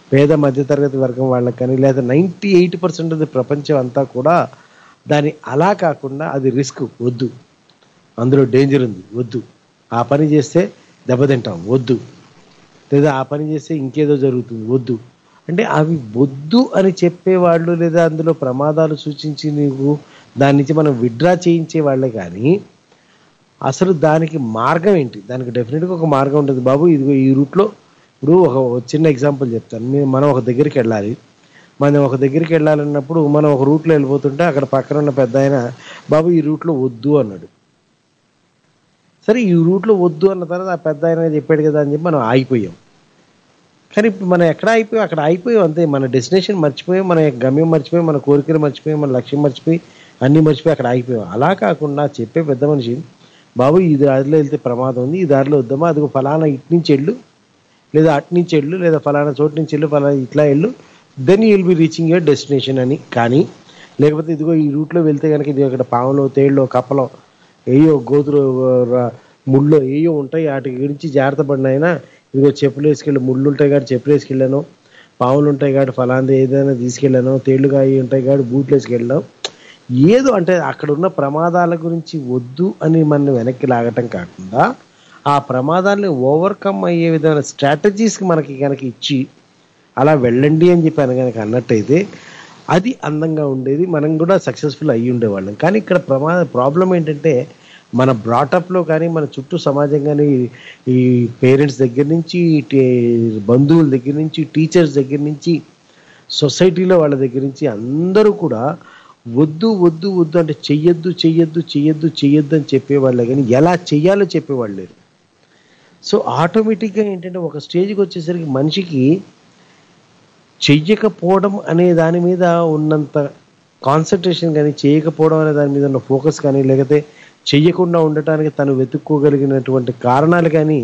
పేద మధ్యతరగతి వర్గం వాళ్ళకి కానీ లేదా నైంటీ ఎయిట్ పర్సెంట్ ప్రపంచం అంతా కూడా దాని అలా కాకుండా అది రిస్క్ వద్దు అందులో డేంజర్ ఉంది వద్దు ఆ పని చేస్తే దెబ్బతింటాం వద్దు లేదా ఆ పని చేస్తే ఇంకేదో జరుగుతుంది వద్దు అంటే అవి వద్దు అని చెప్పేవాళ్ళు లేదా అందులో ప్రమాదాలు సూచించి నీకు దాని నుంచి మనం విడ్రా చేయించే వాళ్ళే కానీ అసలు దానికి మార్గం ఏంటి దానికి డెఫినెట్గా ఒక మార్గం ఉంటుంది బాబు ఇదిగో ఈ రూట్లో ఇప్పుడు ఒక ఒక చిన్న ఎగ్జాంపుల్ చెప్తాను మీ- మనం ఒక దగ్గరికి వెళ్ళాలి మనం ఒక దగ్గరికి వెళ్ళాలన్నప్పుడు మనం ఒక రూట్లో వెళ్ళిపోతుంటే అక్కడ పక్కన ఉన్న పెద్ద ఆయన బాబు ఈ రూట్లో వద్దు అన్నాడు సరే ఈ రూట్లో వద్దు అన్న తర్వాత ఆ పెద్ద ఆయన చెప్పాడు కదా అని చెప్పి మనం ఆగిపోయాం కానీ ఇప్పుడు మనం ఎక్కడ అయిపోయాం అక్కడ అయిపోయాం అంతే మన డెస్టినేషన్ మర్చిపోయాం మన గమ్యం మర్చిపోయాం మన కోరికలు మర్చిపోయాం మన లక్ష్యం మర్చిపోయి అన్నీ మర్చిపోయి అక్కడ ఆగిపోయాం అలా కాకుండా చెప్పే పెద్ద మనిషి బాబు ఈ దారిలో వెళ్తే ప్రమాదం ఉంది ఈ దారిలో వద్దామా అదిగో ఫలానా ఇటు నుంచి వెళ్ళు లేదా అటు నుంచి వెళ్ళు లేదా ఫలానా చోటు నుంచి వెళ్ళు ఫలానా ఇట్లా వెళ్ళు then you will be reaching your destination అని కానీ లేకపోతే ఇదిగో ఈ రూట్లో వెళ్తే కనుక ఇది ఇక్కడ పాములో తేళ్ళు కప్పలో ఏయో గోతులు ర- ముళ్ళు ఏయో ఉంటాయి వాటి గురించి జాగ్రత్త పడినైనా ఇదిగో చెప్పులు వేసుకెళ్ళి ముళ్ళు ఉంటాయి కాబట్టి చెప్పులు వేసుకెళ్ళాను పాములు ఉంటాయి కాబట్టి ఫలాంది ఏదైనా తీసుకెళ్ళాను తేళ్లు కాయి ఉంటాయి కాబట్టి బూట్లు వేసుకెళ్ళాను ఏదో అంటే అక్కడ ఉన్న ప్రమాదాల గురించి వద్దు అని మనం వెనక్కి లాగటం కాకుండా ఆ ప్రమాదాన్ని ఓవర్కమ్ అయ్యే విధమైన స్ట్రాటజీస్కి మనకి కనుక ఇచ్చి అలా వెళ్ళండి అని చెప్పాను కనుక అన్నట్టయితే అది అందంగా ఉండేది మనం కూడా సక్సెస్ఫుల్ అయ్యి ఉండేవాళ్ళం కానీ ఇక్కడ ప్రమాద ప్రాబ్లం ఏంటంటే మన బ్రాటప్లో కానీ మన చుట్టూ సమాజం కానీ ఈ పేరెంట్స్ దగ్గర నుంచి టీ- బంధువుల దగ్గర నుంచి టీచర్స్ దగ్గర నుంచి సొసైటీలో వాళ్ళ దగ్గర నుంచి అందరూ కూడా వద్దు వద్దు వద్దు అంటే చెయ్యొద్దు చెయ్యొద్దు చెయ్యొద్దు చెయ్యొద్దు అని చెప్పేవాళ్ళే కానీ ఎలా చెయ్యాలో చెప్పేవాళ్ళు లేరు సో ఆటోమేటిక్గా ఏంటంటే ఒక స్టేజ్కి వచ్చేసరికి మనిషికి చెయ్యకపోవడం అనే దాని మీద ఉన్నంత కాన్సన్ట్రేషన్ కానీ చేయకపోవడం అనే దాని మీద ఉన్న ఫోకస్ కానీ లేకపోతే చెయ్యకుండా ఉండటానికి తను వెతుక్కోగలిగినటువంటి కారణాలు కానీ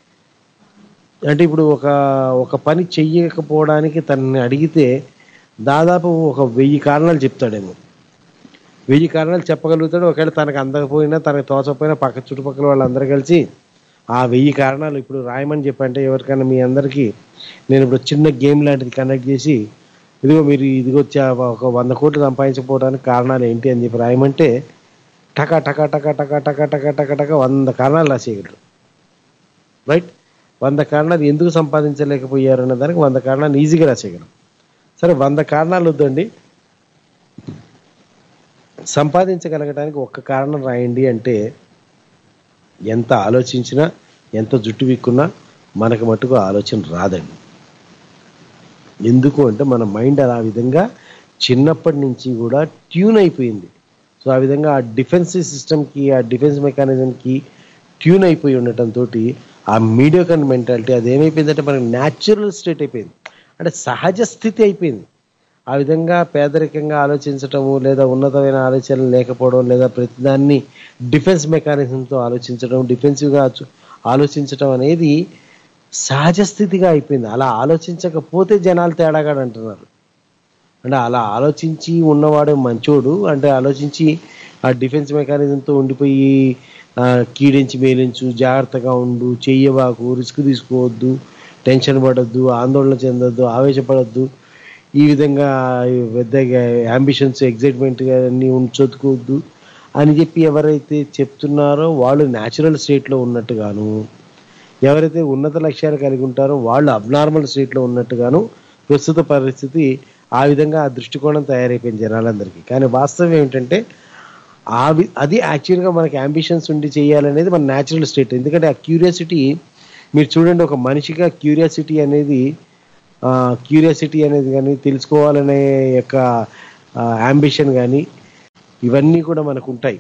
అంటే ఇప్పుడు ఒక ఒక పని చెయ్యకపోవడానికి తనని అడిగితే దాదాపు ఒక వెయ్యి కారణాలు చెప్తాడేమో వెయ్యి కారణాలు చెప్పగలుగుతాడు ఒకవేళ తనకు అందకపోయినా తనకు తోచకపోయినా పక్క చుట్టుపక్కల వాళ్ళందరూ కలిసి ఆ వెయ్యి కారణాలు ఇప్పుడు రాయమని చెప్పంటే ఎవరికైనా మీ అందరికీ నేను ఇప్పుడు చిన్న గేమ్ లాంటిది కండక్ట్ చేసి ఇదిగో మీరు ఇదిగో చ- ఒక వంద కోట్లు సంపాదించకపోవడానికి కారణాలు ఏంటి అని చెప్పి రాయమంటే టకా టకా టకా టకా టకా టకా టకా టకా వంద కారణాలు రాసేయగలరు రైట్ వంద కారణాలు ఎందుకు సంపాదించలేకపోయారు అనే దానికి వంద కారణాలు ఈజీగా రాసేయగలం సరే వంద కారణాలు వద్దండి సంపాదించగలగడానికి ఒక్క కారణం రాయండి అంటే ఎంత ఆలోచించినా ఎంత జుట్టు విక్కున్నా మనకు మటుకు ఆలోచన రాదండి ఎందుకు అంటే మన మైండ్ అలా ఆ విధంగా చిన్నప్పటి నుంచి కూడా ట్యూన్ అయిపోయింది సో ఆ విధంగా ఆ డిఫెన్సివ్ సిస్టమ్కి ఆ డిఫెన్స్ మెకానిజంకి ట్యూన్ అయిపోయి ఉండటంతో ఆ మీడియోకన్ మెంటాలిటీ అది ఏమైపోయిందంటే మనకి న్యాచురల్ స్టేట్ అయిపోయింది అంటే సహజ స్థితి అయిపోయింది ఆ విధంగా పేదరికంగా ఆలోచించటము లేదా ఉన్నతమైన ఆలోచనలు లేకపోవడం లేదా ప్రతిదాన్ని డిఫెన్స్ మెకానిజంతో ఆలోచించడం డిఫెన్సివ్గా ఆలోచించడం అనేది సహజ స్థితిగా అయిపోయింది అలా ఆలోచించకపోతే జనాలు తేడాగాడు అంటున్నారు అంటే అలా ఆలోచించి ఉన్నవాడే మంచోడు అంటే ఆలోచించి ఆ డిఫెన్స్ మెకానిజంతో ఉండిపోయి ఆ, కీడించి మేలించు జాగ్రత్తగా ఉండు చెయ్యబాకు రిస్క్ తీసుకోవద్దు టెన్షన్ పడద్దు ఆందోళన చెందొద్దు ఆవేశపడద్దు ఈ విధంగా పెద్దగా అంబిషన్స్ ఎగ్జైట్మెంట్ అన్ని ఉంచొద్దుకోవద్దు అని చెప్పి ఎవరైతే చెప్తున్నారో వాళ్ళు న్యాచురల్ స్టేట్లో ఉన్నట్టుగాను ఎవరైతే ఉన్నత లక్ష్యాలు కలిగి ఉంటారో వాళ్ళు అబ్నార్మల్ స్టేట్లో ఉన్నట్టుగాను ప్రస్తుత పరిస్థితి ఆ విధంగా ఆ దృష్టికోణం తయారైపోయింది జనాలందరికీ కానీ వాస్తవం ఏమిటంటే ఆ వి- అది యాక్చువల్గా మనకి అంబిషన్స్ ఉండి చేయాలనేది మన న్యాచురల్ స్టేట్ ఎందుకంటే ఆ క్యూరియాసిటీ మీరు చూడండి ఒక మనిషిగా క్యూరియాసిటీ అనేది క్యూరియాసిటీ అనేది కానీ తెలుసుకోవాలనే యొక్క అంబిషన్ కానీ ఇవన్నీ కూడా మనకు ఉంటాయి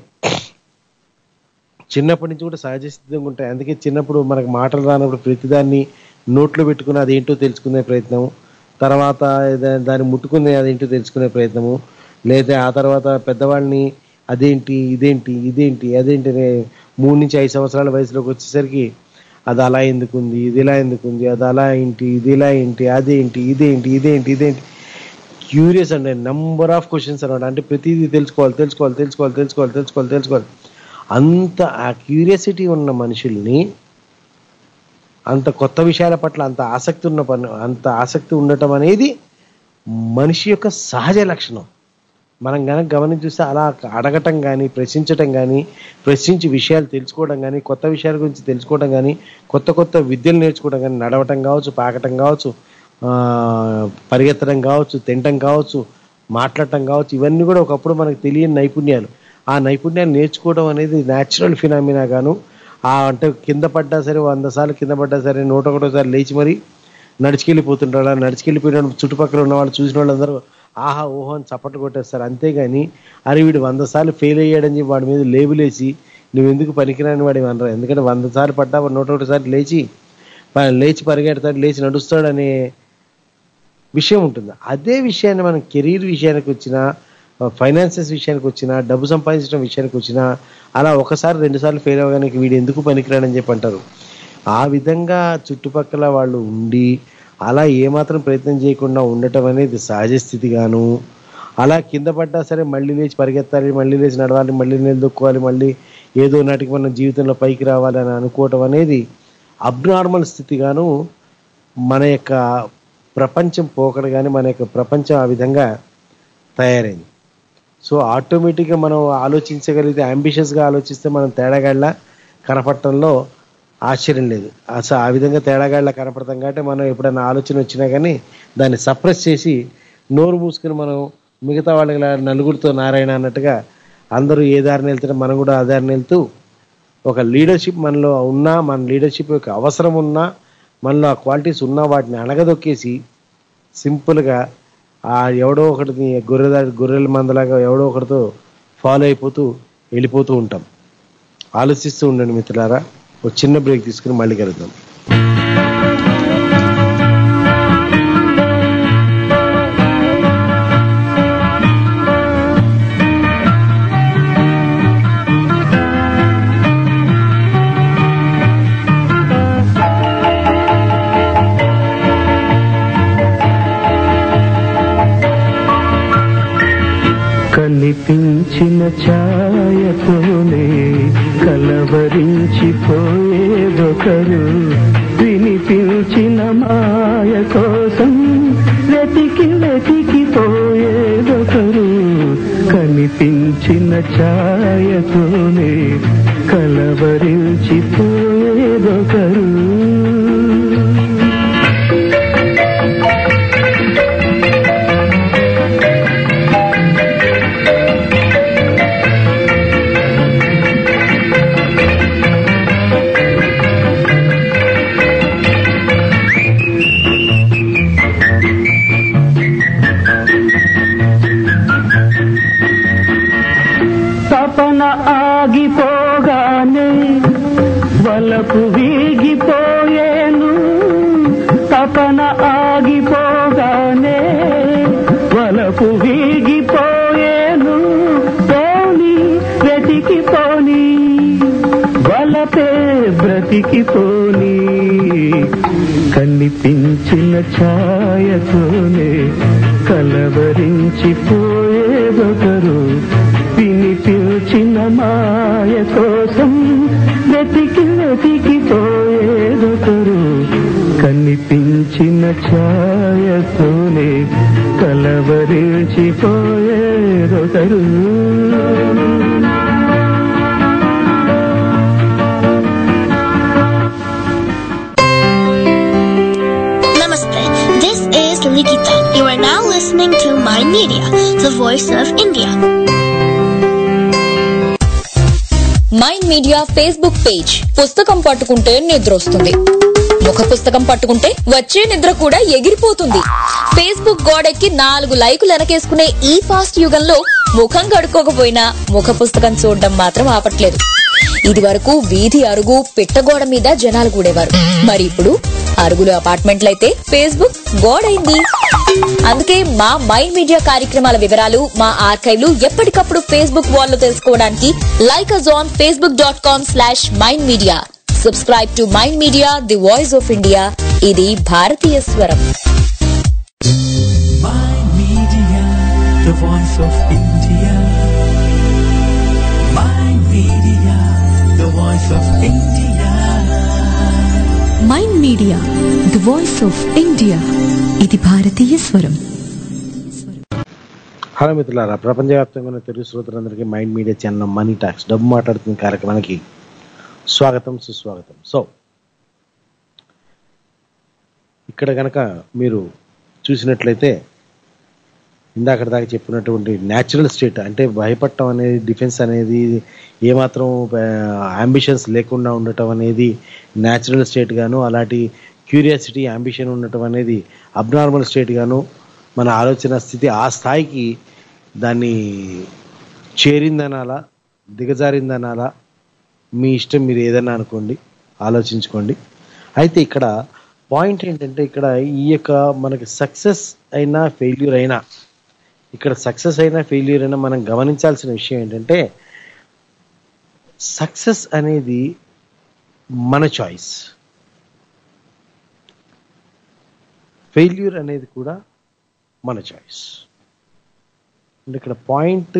చిన్నప్పటి నుంచి కూడా సహజ సిద్ధంగా ఉంటాయి అందుకే చిన్నప్పుడు మనకు మాటలు రానప్పుడు ప్రతిదాన్ని నోట్లో పెట్టుకుని అదేంటో తెలుసుకునే ప్రయత్నం తర్వాత ఏద- దాన్ని ముట్టుకునే అదేంటో తెలుసుకునే ప్రయత్నము లేదా ఆ తర్వాత పెద్దవాళ్ళని అదేంటి ఇదేంటి ఇదేంటి అదేంటి అనే మూడు నుంచి ఐదు సంవత్సరాల వయసులోకి వచ్చేసరికి అది అలా ఎందుకుంది ఇది ఇలా ఎందుకుంది అది అలా ఏంటి ఇది ఇలా ఏంటి అదేంటి ఇదేంటి ఇదేంటి ఇదేంటి క్యూరియస్ అండి నంబర్ ఆఫ్ క్వశ్చన్స్ అనమాట అంటే ప్రతిదీ తెలుసుకోవాలి తెలుసుకోవాలి తెలుసుకోవాలి తెలుసుకోవాలి తెలుసుకోవాలి తెలుసుకోవాలి అంత ఆ క్యూరియాసిటీ ఉన్న మనుషుల్ని అంత కొత్త విషయాల పట్ల అంత ఆసక్తి ఉన్న పని అంత ఆసక్తి ఉండటం అనేది మనిషి యొక్క సహజ లక్షణం మనం కనుక గమనించి చూస్తే అలా అడగటం కానీ ప్రశ్నించటం కానీ ప్రశ్నించి విషయాలు తెలుసుకోవడం కానీ కొత్త విషయాల గురించి తెలుసుకోవడం కానీ కొత్త కొత్త విద్యలు నేర్చుకోవడం కానీ నడవటం కావచ్చు పాకటం కావచ్చు ఆ, పరిగెత్తడం కావచ్చు తినటం కావచ్చు మాట్లాడటం కావచ్చు ఇవన్నీ కూడా ఒకప్పుడు మనకు తెలియని నైపుణ్యాలు ఆ నైపుణ్యాలు నేర్చుకోవడం అనేది న్యాచురల్ ఫినామినా గాను ఆ అంటే కింద పడ్డా సరే వంద సార్లు కింద పడ్డా సరే నూట ఒకటోసారి లేచి మరి నడిచికెళ్ళిపోతుంటాడు ఆ నడిచికెళ్ళిపోయిన చుట్టుపక్కల ఉన్న వాళ్ళు చూసిన వాళ్ళందరూ ఆహా ఓహో అని చప్పట్లు కొట్టేస్తారు అంతేగాని అరే వీడు వంద సార్లు ఫెయిల్ అయ్యాడని చెప్పి వాడి మీద లేబులేసి నువ్వు ఎందుకు పనికిరాని వాడి అనరు ఎందుకంటే వంద సార్లు పడ్డా వాడు నూట ఒకటి సార్లు లేచి ప- లేచి పరిగెడతాడు లేచి నడుస్తాడు అనే విషయం ఉంటుంది అదే విషయాన్ని మనం కెరీర్ విషయానికి వచ్చినా ఫైనాన్సెస్ విషయానికి వచ్చినా డబ్బు సంపాదించడం విషయానికి వచ్చినా అలా ఒకసారి రెండు సార్లు ఫెయిల్ అవ్వగానే వీడు ఎందుకు పనికిరాడని చెప్పి అంటారు ఆ విధంగా చుట్టుపక్కల వాళ్ళు ఉండి అలా ఏమాత్రం ప్రయత్నం చేయకుండా ఉండటం అనేది సహజ స్థితిగాను అలా కింద పడ్డా సరే మళ్ళీ లేచి పరిగెత్తాలి మళ్ళీ లేచి నడవాలి మళ్ళీ నిలదొక్కోవాలి మళ్ళీ ఏదో నాటికి మన జీవితంలో పైకి రావాలి అని అనుకోవటం అనేది అబ్నార్మల్ స్థితిగాను మన యొక్క ప్రపంచం పోకడ కానీ మన యొక్క ప్రపంచం ఆ విధంగా తయారైంది సో ఆటోమేటిక్గా మనం ఆలోచించగలిగితే అంబిషియస్గా ఆలోచిస్తే మనం తేడాగాళ్ళ కనపడటంలో ఆశ్చర్యం లేదు అసలు ఆ విధంగా తేడాగాళ్ళ కనపడతాం కాబట్టి మనం ఎప్పుడైనా ఆలోచన వచ్చినా కానీ దాన్ని సప్రెస్ చేసి నోరు మూసుకుని మనం మిగతా వాళ్ళకి లా- నలుగురితో నారాయణ అన్నట్టుగా అందరూ ఏ దారిని వెళ్తారో మనం కూడా ఆ దారిని వెళ్తూ ఒక లీడర్షిప్ మనలో ఉన్నా మన లీడర్షిప్ యొక్క అవసరం ఉన్నా మనలో ఆ క్వాలిటీస్ ఉన్నా వాటిని అణగదొక్కేసి సింపుల్గా ఆ ఎవడో ఒకటిని గొర్రె గొర్రెల మందలాగా ఎవడో ఒకటితో ఫాలో అయిపోతూ వెళ్ళిపోతూ ఉంటాం ఆలోచిస్తూ ఉండండి మిత్రులారా ఒక చిన్న బ్రేక్ తీసుకుని మళ్ళీ కలుద్దాం కనిపించిన ఛాయతోనే కలవరించిపోయేదొకరు వినిపించిన మాయ కోసం వెతికి వెతికిపోయేదొకరు కనిపించిన ఛాయతోనే కలవరించిపోయేదొకరు తపన ఆగిపోగానే వలపు వీగిపోయేను తపన ఆగిపోగానే వలపు వీగిపోయేను పోని వెతికిపోని వలపే బ్రతికిపోని కనిపించిన ఛాయతోనే కలవరించిపోయేదొకరు వినిపించిన మాయ కోసం వెతికి వెతికిపోయేదొకరు కనిపించిన ఛాయతోనే కలవరించిపోయేదొకరు Namaste. This is Likita. You are now listening to My Media, the voice of India. Mind media Facebook page పుస్తకం పట్టుకుంటే నిద్ర వస్తుంది ముఖ పుస్తకం పట్టుకుంటే వచ్చే నిద్ర కూడా ఎగిరిపోతుంది ఫేస్బుక్ గోడెక్కి నాలుగు లైకులు వెనకేసుకునే ఈ ఫాస్ట్ యుగంలో ముఖం కడుక్కోకపోయినా ముఖ పుస్తకం చూడడం మాత్రం ఆపట్లేదు ఇది వరకు వీధి అరుగు పిట్టగోడ మీద జనాలు కూడేవారు మరి ఇప్పుడు అరుగులు అపార్ట్మెంట్లయితే ఫేస్బుక్ గోడైంది అందుకే మా మైండ్ మీడియా కార్యక్రమాల వివరాలు మా ఆర్కైవ్లు ఎప్పటికప్పుడు ఫేస్బుక్ వాల్ లో తెలుసుకోవడానికి like us on Facebook dot com slash mind media subscribe to mind media the voice of India ఇది భారతీయ స్వరం My Media, the voice of India. My Media, the voice of India. Mind media the voice of India ఇది భారతీయ స్వరం hello మిత్రులారా ప్రపంచవ్యాప్తంగా ఉన్న తెలుగు శ్రోతలందరికీ mind media channel money talks డబ్బు మాట్లాడుతున్న కార్యక్రమానికి స్వాగతం సుస్వాగతం సో ఇక్కడ కనుక మీరు చూసినట్లయితే ఇందాక దాకా చెప్పినటువంటి న్యాచురల్ స్టేట్ అంటే భయపడటం అనేది డిఫెన్స్ అనేది ఏమాత్రం అంబిషన్స్ లేకుండా ఉండటం అనేది న్యాచురల్ స్టేట్ గాను అలాంటి క్యూరియాసిటీ అంబిషన్ ఉండటం అనేది అబ్నార్మల్ స్టేట్ గాను మన ఆలోచన స్థితి ఆ స్థాయికి దాన్ని చేరిందనాలా దిగజారిందనాలా మీ ఇష్టం మీరు ఏదైనా అనుకోండి ఆలోచించుకోండి అయితే ఇక్కడ పాయింట్ ఏంటంటే ఇక్కడ ఈ యొక్క మనకి సక్సెస్ అయినా ఫెయిల్యూర్ అయినా ఇక్కడ సక్సెస్ అయినా ఫెయిల్యూర్ అయినా మనం గమనించాల్సిన విషయం ఏంటంటే సక్సెస్ అనేది మన చాయిస్ ఫెయిల్యూర్ అనేది కూడా మన చాయిస్ అంటే ఇక్కడ పాయింట్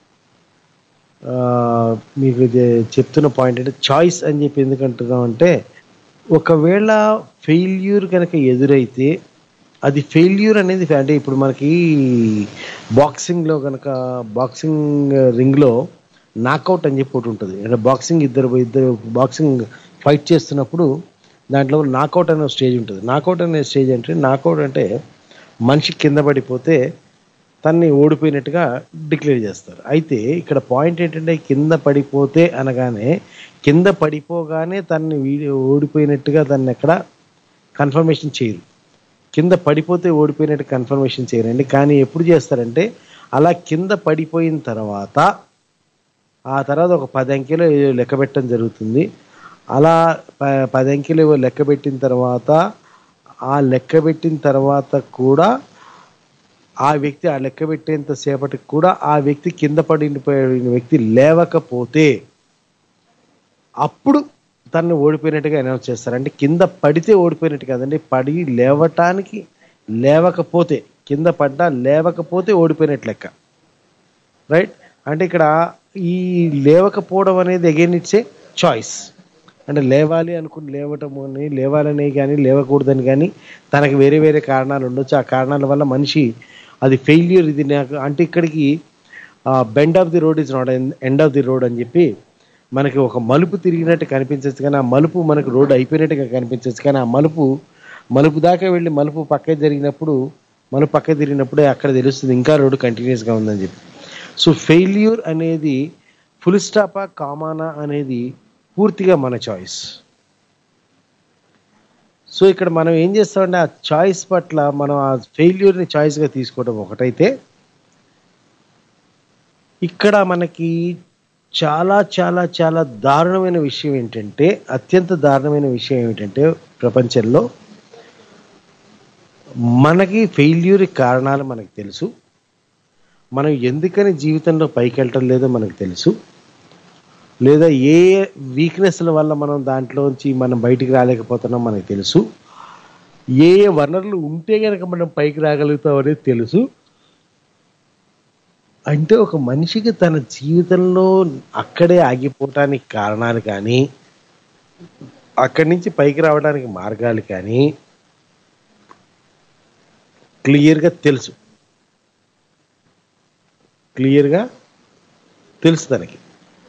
మీకు ఇది చెప్తున్న పాయింట్ అంటే చాయిస్ అని చెప్పి ఎందుకు అంటున్నాం అంటే ఒకవేళ ఫెయిల్యూర్ కనుక ఎదురైతే అది ఫెయిల్యూర్ అనేది అంటే ఇప్పుడు మనకి బాక్సింగ్లో కనుక బాక్సింగ్ రింగ్లో నాకౌట్ అని చెప్పి ఒకటి ఉంటుంది అంటే బాక్సింగ్ ఇద్దరు ఇద్దరు బాక్సింగ్ ఫైట్ చేస్తున్నప్పుడు దాంట్లో నాకౌట్ అనే స్టేజ్ ఉంటుంది నాకౌట్ అనే స్టేజ్ అంటే నాకౌట్ అంటే మనిషి కింద పడిపోతే తన్ని ఓడిపోయినట్టుగా డిక్లేర్ చేస్తారు అయితే ఇక్కడ పాయింట్ ఏంటంటే కింద పడిపోతే అనగానే కింద పడిపోగానే తన్ని వీడి ఓడిపోయినట్టుగా దాన్ని ఎక్కడ కన్ఫర్మేషన్ చేయరు కింద పడిపోతే ఓడిపోయినట్టు కన్ఫర్మేషన్ చేయరండి కానీ ఎప్పుడు చేస్తారంటే అలా కింద పడిపోయిన తర్వాత ఆ తర్వాత ఒక పది అంకెలు ఏదో లెక్క పెట్టడం జరుగుతుంది అలా ప- పది అంకెలు ఏవో లెక్క పెట్టిన తర్వాత ఆ లెక్క పెట్టిన తర్వాత కూడా ఆ వ్యక్తి ఆ లెక్క పెట్టేంత సేపటికి కూడా ఆ వ్యక్తి కింద పడిపోయిన వ్యక్తి లేవకపోతే అప్పుడు తను ఓడిపోయినట్టుగా అనౌన్స్ చేస్తారు అంటే కింద పడితే ఓడిపోయినట్టు కాదండి పడి లేవటానికి లేవకపోతే కింద పడ్డా లేవకపోతే ఓడిపోయినట్టు లెక్క రైట్ అంటే ఇక్కడ ఈ లేవకపోవడం అనేది అగైన్ ఇట్స్ ఏ చాయిస్ అంటే లేవాలి అనుకుని లేవటం అని లేవాలని కానీ లేవకూడదని కానీ తనకి వేరే వేరే కారణాలు ఉండొచ్చు ఆ కారణాల వల్ల మనిషి అది ఫెయిల్యూర్ ఇది నాకు అంటే ఇక్కడికి bend of the road is not end of the road అని చెప్పి మనకి ఒక మలుపు తిరిగినట్టు కనిపించవచ్చు కానీ ఆ మలుపు మనకు రోడ్ అయిపోయినట్టుగా కనిపించవచ్చు కానీ ఆ మలుపు మలుపు దాకా వెళ్ళి మలుపు పక్క జరిగినప్పుడు మలుపు పక్క తిరిగినప్పుడే అక్కడ తెలుస్తుంది ఇంకా రోడ్డు కంటిన్యూస్గా ఉందని చెప్పి సో ఫెయిల్యూర్ అనేది ఫుల్ స్టాపా కామానా అనేది పూర్తిగా మన చాయిస్ సో ఇక్కడ మనం ఏం చేస్తామంటే ఆ చాయిస్ పట్ల మనం ఆ ఫెయిల్యూర్ని చాయిస్గా తీసుకోవడం ఒకటైతే ఇక్కడ మనకి చాలా చాలా చాలా దారుణమైన విషయం ఏంటంటే అత్యంత దారుణమైన విషయం ఏమిటంటే ప్రపంచంలో మనకి ఫెయిల్యూర్ కారణాలు మనకు తెలుసు మనం ఎందుకని జీవితంలో పైకి వెళ్ళటం లేదో మనకు తెలుసు లేదా ఏ వీక్నెస్ల వల్ల మనం దాంట్లోంచి మనం బయటికి రాలేకపోతున్నాం మనకు తెలుసు ఏ ఏ వనరులు ఉంటే కనుక మనం పైకి రాగలుగుతాం అనేది తెలుసు అంటే ఒక మనిషికి తన జీవితంలో అక్కడే ఆగిపోవటానికి కారణాలు కానీ అక్కడి నుంచి పైకి రావడానికి మార్గాలు కానీ క్లియర్గా తెలుసు క్లియర్గా తెలుసు తనకి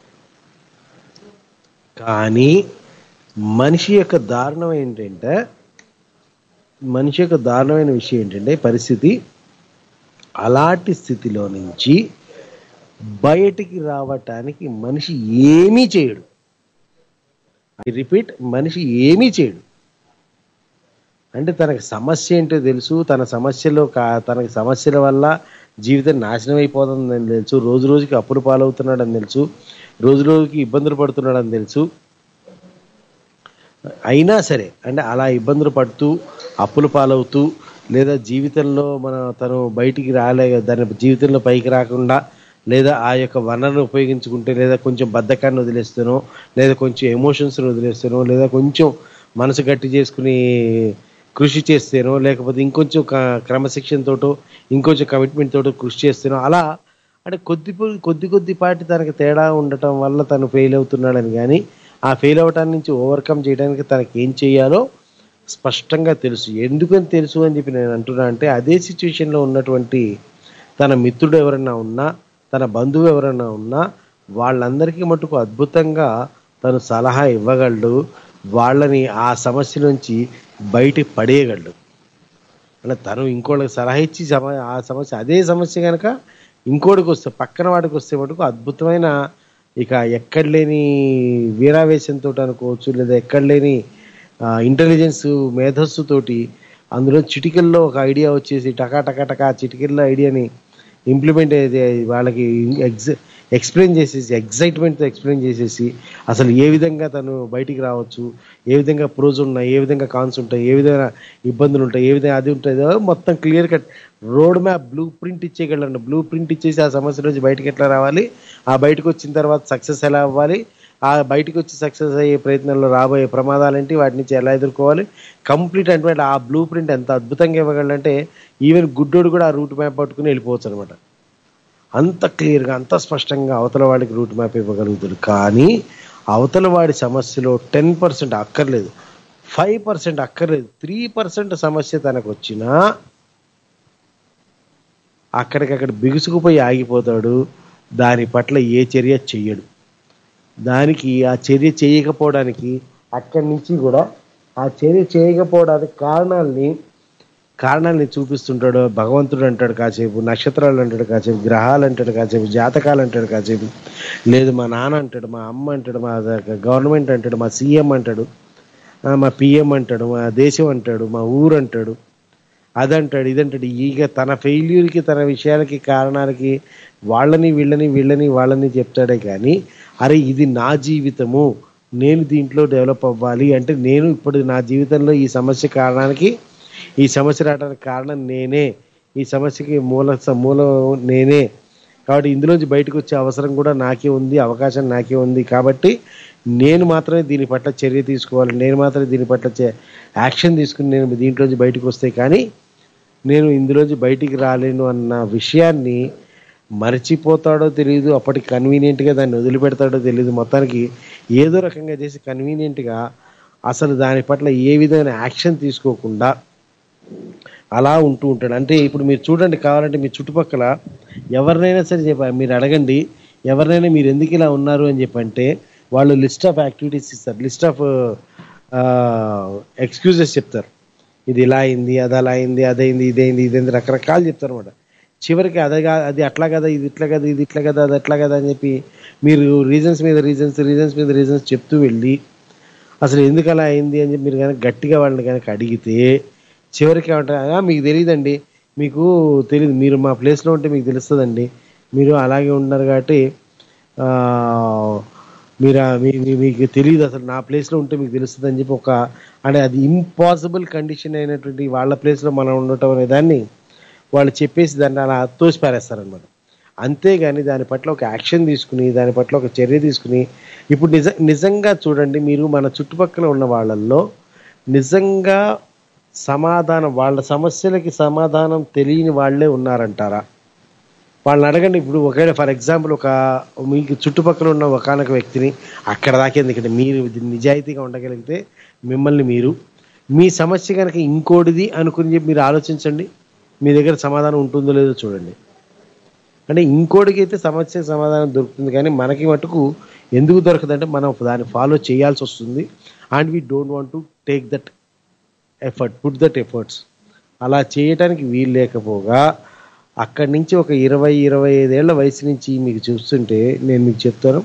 కానీ మనిషి యొక్క దారుణం ఏంటంటే మనిషి యొక్క దారుణమైన విషయం ఏంటంటే పరిస్థితి అలాంటి స్థితిలో నుంచి బయటికి రావటానికి మనిషి ఏమీ చేయడు ఐ రిపీట్ మనిషి ఏమీ చేయడు అంటే తనకి సమస్య ఏంటో తెలుసు తన సమస్యలో కా తనకి సమస్యల వల్ల జీవితం నాశనం అయిపోతుందని తెలుసు రోజు రోజుకి అప్పులు పాలవుతున్నాడని తెలుసు రోజు రోజుకి ఇబ్బందులు పడుతున్నాడని తెలుసు అయినా సరే అంటే అలా ఇబ్బందులు పడుతూ అప్పులు పాలవుతూ లేదా జీవితంలో మన తను బయటికి రాలే దాని జీవితంలో పైకి రాకుండా లేదా ఆ యొక్క వనరును ఉపయోగించుకుంటే లేదా కొంచెం బద్ధకాన్ని వదిలేస్తానో లేదా కొంచెం ఎమోషన్స్ని వదిలేస్తానో లేదా కొంచెం మనసు గట్టి చేసుకుని కృషి చేస్తేనో లేకపోతే ఇంకొంచెం క- క్రమశిక్షణతోటో ఇంకొంచెం కమిట్మెంట్ తోటో కృషి చేస్తేనో అలా అంటే కొద్ది పొ- కొద్ది కొద్దిపాటి తనకి తేడా ఉండటం వల్ల తను ఫెయిల్ అవుతున్నాడని కానీ ఆ ఫెయిల్ అవటాన్ని నుంచి ఓవర్కమ్ చేయడానికి తనకి ఏం చేయాలో స్పష్టంగా తెలుసు ఎందుకని తెలుసు అని చెప్పి నేను అంటున్నా అంటే అదే సిచ్యువేషన్లో ఉన్నటువంటి తన మిత్రుడు ఎవరైనా ఉన్నా తన బంధువు ఎవరైనా ఉన్నా వాళ్ళందరికీ మటుకు అద్భుతంగా తను సలహా ఇవ్వగలడు వాళ్ళని ఆ సమస్య నుంచి బయట పడేయగలడు అలా తను ఇంకోళ్ళకి సలహా ఇచ్చి సమ ఆ సమస్య అదే సమస్య కనుక ఇంకోటికి వస్తే పక్కన వాడికి వస్తే మటుకు అద్భుతమైన ఇక ఎక్కడ లేని వీరావేశంతో అనుకోవచ్చు లేదా ఎక్కడ లేని ఇంటెలిజెన్స్ మేధస్సుతోటి అందులో చిటికల్లో ఒక ఐడియా వచ్చేసి టకా టకా టకా చిటికల్లో ఐడియాని ఇంప్లిమెంట్ అయితే వాళ్ళకి ఎగ్జ ఎక్స్ప్లెయిన్ చేసేసి ఎగ్జైట్మెంట్తో ఎక్స్ప్లెయిన్ చేసేసి అసలు ఏ విధంగా తను బయటికి రావచ్చు ఏ విధంగా ప్రోజ్ ఉన్నాయి ఏ విధంగా కాన్స్ ఉంటాయి ఏ విధంగా ఇబ్బందులు ఉంటాయి ఏ విధంగా అది ఉంటుందో మొత్తం clear cut road map blueprint ఇచ్చేయగలండి బ్లూ ప్రింట్ ఇచ్చేసి ఆ సమస్య నుంచి బయటకు ఎట్లా రావాలి ఆ బయటకు వచ్చిన తర్వాత సక్సెస్ ఎలా అవ్వాలి ఆ బయటకు వచ్చి సక్సెస్ అయ్యే ప్రయత్నంలో రాబోయే ప్రమాదాలేంటి వాటి నుంచి ఎలా ఎదుర్కోవాలి కంప్లీట్ అంటే ఆ బ్లూ ప్రింట్ ఎంత అద్భుతంగా ఇవ్వగలంటే ఈవెన్ గుడ్డోడు కూడా ఆ రూట్ మ్యాప్ పట్టుకుని వెళ్ళిపోవచ్చు అనమాట అంత క్లియర్గా అంత స్పష్టంగా అవతల వాడికి రూట్ మ్యాప్ ఇవ్వగలుగుతాడు కానీ అవతల వాడి సమస్యలో టెన్ పర్సెంట్ అక్కర్లేదు ఫైవ్ పర్సెంట్ అక్కర్లేదు త్రీ పర్సెంట్ సమస్య తనకు వచ్చినా అక్కడికక్కడ బిగుసుకుపోయి ఆగిపోతాడు దాని పట్ల ఏ చర్య చెయ్యడు దానికి ఆ చర్య చేయకపోవడానికి అక్కడి నుంచి కూడా ఆ చర్య చేయకపోవడానికి కారణాలని కారణాలని చూపిస్తుంటాడు భగవంతుడు అంటాడు కాసేపు నక్షత్రాలు అంటాడు కాసేపు గ్రహాలు అంటాడు కాసేపు జాతకాలు అంటాడు కాసేపు లేదు మా నాన్న అంటాడు మా అమ్మ అంటాడు మా గవర్నమెంట్ అంటాడు మా సీఎం అంటాడు ఆ, మా పిఎం అంటాడు మా దేశం అంటాడు మా ఊరు అంటాడు అదంటాడు ఇదంటాడు ఇక తన ఫెయిల్యూర్కి తన విషయాలకి కారణాలకి వాళ్ళని వీళ్ళని వీళ్ళని వాళ్ళని చెప్తాడే కానీ అరే ఇది నా జీవితము నేను దీంట్లో డెవలప్ అవ్వాలి అంటే నేను ఇప్పుడు నా జీవితంలో ఈ సమస్య కారణానికి ఈ సమస్య రావడానికి కారణం నేనే ఈ సమస్యకి మూల మూలం నేనే కాబట్టి ఇందులోంచి బయటకు వచ్చే అవసరం కూడా నాకే ఉంది అవకాశం నాకే ఉంది కాబట్టి నేను మాత్రమే దీని పట్ల చర్య తీసుకోవాలి నేను మాత్రమే దీని పట్ల చే- యాక్షన్ తీసుకుని నేను దీంట్లోంచి బయటకు వస్తే కానీ నేను ఇందులోంచి బయటికి రాలేను అన్న విషయాన్ని మర్చిపోతాడో తెలియదు అప్పటికి కన్వీనియంట్గా దాన్ని వదిలిపెడతాడో తెలియదు మొత్తానికి ఏదో రకంగా చేసి కన్వీనియంట్గా అసలు దాని పట్ల ఏ విధమైన యాక్షన్ తీసుకోకుండా అలా ఉంటూ ఉంటాడు అంటే ఇప్పుడు మీరు చూడండి కావాలంటే మీ చుట్టుపక్కల ఎవరినైనా సరే చెప్ప మీరు అడగండి ఎవరినైనా మీరు ఎందుకు ఇలా ఉన్నారు అని చెప్పంటే వాళ్ళు లిస్ట్ ఆఫ్ యాక్టివిటీస్ ఇస్తారు లిస్ట్ ఆఫ్ ఎక్స్క్యూజెస్ చెప్తారు ఇది ఇలా అయింది అది అలా అయింది అదైంది ఇదైంది ఇదైంది రకరకాలు చెప్తారు అనమాట చివరికి అదే కా- అది అట్లా కదా ఇది ఇట్లా కదా ఇది ఇట్లా కదా అది అట్లా కదా అని చెప్పి మీరు రీజన్స్ మీద రీజన్స్ రీజన్స్ మీద రీజన్స్ చెప్తూ వెళ్ళి అసలు ఎందుకు అలా అయింది అని చెప్పి మీరు కనుక గట్టిగా వాళ్ళని కనుక అడిగితే చివరికి ఏమంటారు "ఆ, మీకు తెలియదండి మీకు తెలియదు మీరు మా ప్లేస్లో ఉంటే మీకు తెలుస్తుందండి మీరు అలాగే ఉన్నారు కాబట్టి ఆ, మీరు ఆ- మీ- మీ- మీకు తెలియదు అసలు నా ప్లేస్లో ఉంటే మీకు తెలుస్తుంది అని చెప్పి ఒక అంటే అది ఇంపాసిబుల్ కండిషన్ అయినటువంటి వాళ్ళ ప్లేస్లో మనం ఉండటం అనే దాన్ని వాళ్ళు చెప్పేసి దాన్ని అలా తోసి పారేస్తారనమాట అంతేగాని దాని పట్ల ఒక యాక్షన్ తీసుకుని దాని పట్ల ఒక చర్య తీసుకుని ఇప్పుడు నిజ నిజంగా చూడండి మీరు మన చుట్టుపక్కల ఉన్న వాళ్ళల్లో నిజంగా సమాధానం వాళ్ళ సమస్యలకి సమాధానం తెలియని వాళ్ళే ఉన్నారంటారా వాళ్ళని అడగండి ఇప్పుడు ఒకవేళ ఫర్ ఎగ్జాంపుల్ ఒక మీకు చుట్టుపక్కల ఉన్న ఒకనొక వ్యక్తిని అక్కడ దాకా ఎందుకంటే మీరు నిజాయితీగా ఉండగలిగితే మిమ్మల్ని మీరు మీ సమస్య కనుక ఇంకోటిది అనుకుని చెప్పి మీరు ఆలోచించండి మీ దగ్గర సమాధానం ఉంటుందో లేదో చూడండి అంటే ఇంకోటికి అయితే సమస్యకి సమాధానం దొరుకుతుంది కానీ మనకి మటుకు ఎందుకు దొరకదంటే మనం దాన్ని ఫాలో చేయాల్సి వస్తుంది and we don't want to take that effort put that efforts అలా చేయటానికి వీలు లేకపోగా అక్కడి నుంచి ఒక ఇరవై ఇరవై ఐదేళ్ల వయసు నుంచి మీకు చూస్తుంటే నేను మీకు చెప్తాను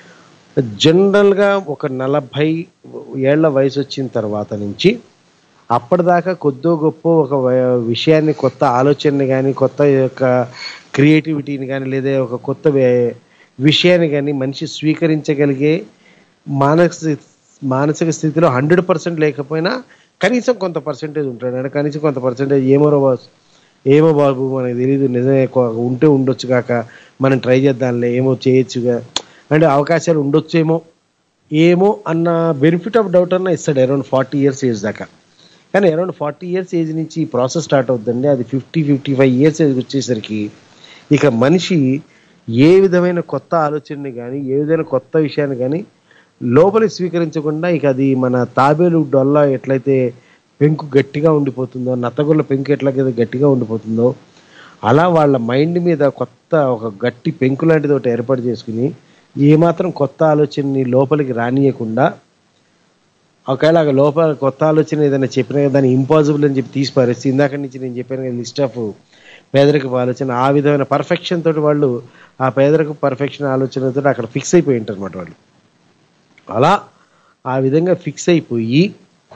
జనరల్గా ఒక నలభై ఏళ్ల వయసు వచ్చిన తర్వాత నుంచి అప్పటిదాకా కొద్దో గొప్ప ఒక వ- విషయాన్ని కొత్త ఆలోచనని కానీ కొత్త యొక్క క్రియేటివిటీని కానీ లేదా ఒక కొత్త వే- విషయాన్ని కానీ మనిషి స్వీకరించగలిగే మానసిక మానసిక స్థితిలో హండ్రెడ్ పర్సెంట్ లేకపోయినా కనీసం కొంత పర్సెంటేజ్ ఉంటాడు అంటే కనీసం కొంత పర్సెంటేజ్ ఏమో రా బాస్ ఏమో బాబు మనకి తెలియదు నిజమే కొ- ఉంటే ఉండొచ్చు కాక మనం ట్రై చేద్దాంలే ఏమో చేయొచ్చుగా అంటే అవకాశాలు ఉండొచ్చేమో ఏమో అన్న బెనిఫిట్ ఆఫ్ డౌట్ అన్న ఇస్తాడు అరౌండ్ ఫార్టీ ఇయర్స్ ఏజ్ దాకా కానీ అరౌండ్ ఫార్టీ ఇయర్స్ ఏజ్ నుంచి ఈ ప్రాసెస్ స్టార్ట్ అవుతుందండి అది fifty fifty five years age వచ్చేసరికి ఇక మనిషి ఏ విధమైన కొత్త ఆలోచనని కానీ ఏ విధమైన కొత్త విషయాన్ని కానీ లోపలి స్వీకరించకుండా ఇక అది మన తాబేలు డొల్ల ఎట్లయితే పెంకు గట్టిగా ఉండిపోతుందో నత్తగుళ్ళ పెంకు ఎట్లాగైతే గట్టిగా ఉండిపోతుందో అలా వాళ్ళ మైండ్ మీద కొత్త ఒక గట్టి పెంకు లాంటిది ఒకటి ఏర్పాటు చేసుకుని ఏమాత్రం కొత్త ఆలోచనని లోపలికి రానియకుండా ఒకవేళ ఆ లోపల కొత్త ఆలోచన ఏదైనా చెప్పినా కదా దాన్ని ఇంపాసిబుల్ అని చెప్పి తీసి పారేసి ఇందాక నుంచి నేను చెప్పాను కదా లిస్ట్ ఆఫ్ పేదరికపు ఆలోచన ఆ విధమైన పర్ఫెక్షన్ తోటి వాళ్ళు ఆ పేదరికపు పర్ఫెక్షన్ ఆలోచనతో అక్కడ ఫిక్స్ అయిపోయి ఉంటారు అనమాట వాళ్ళు అలా ఆ విధంగా ఫిక్స్ అయిపోయి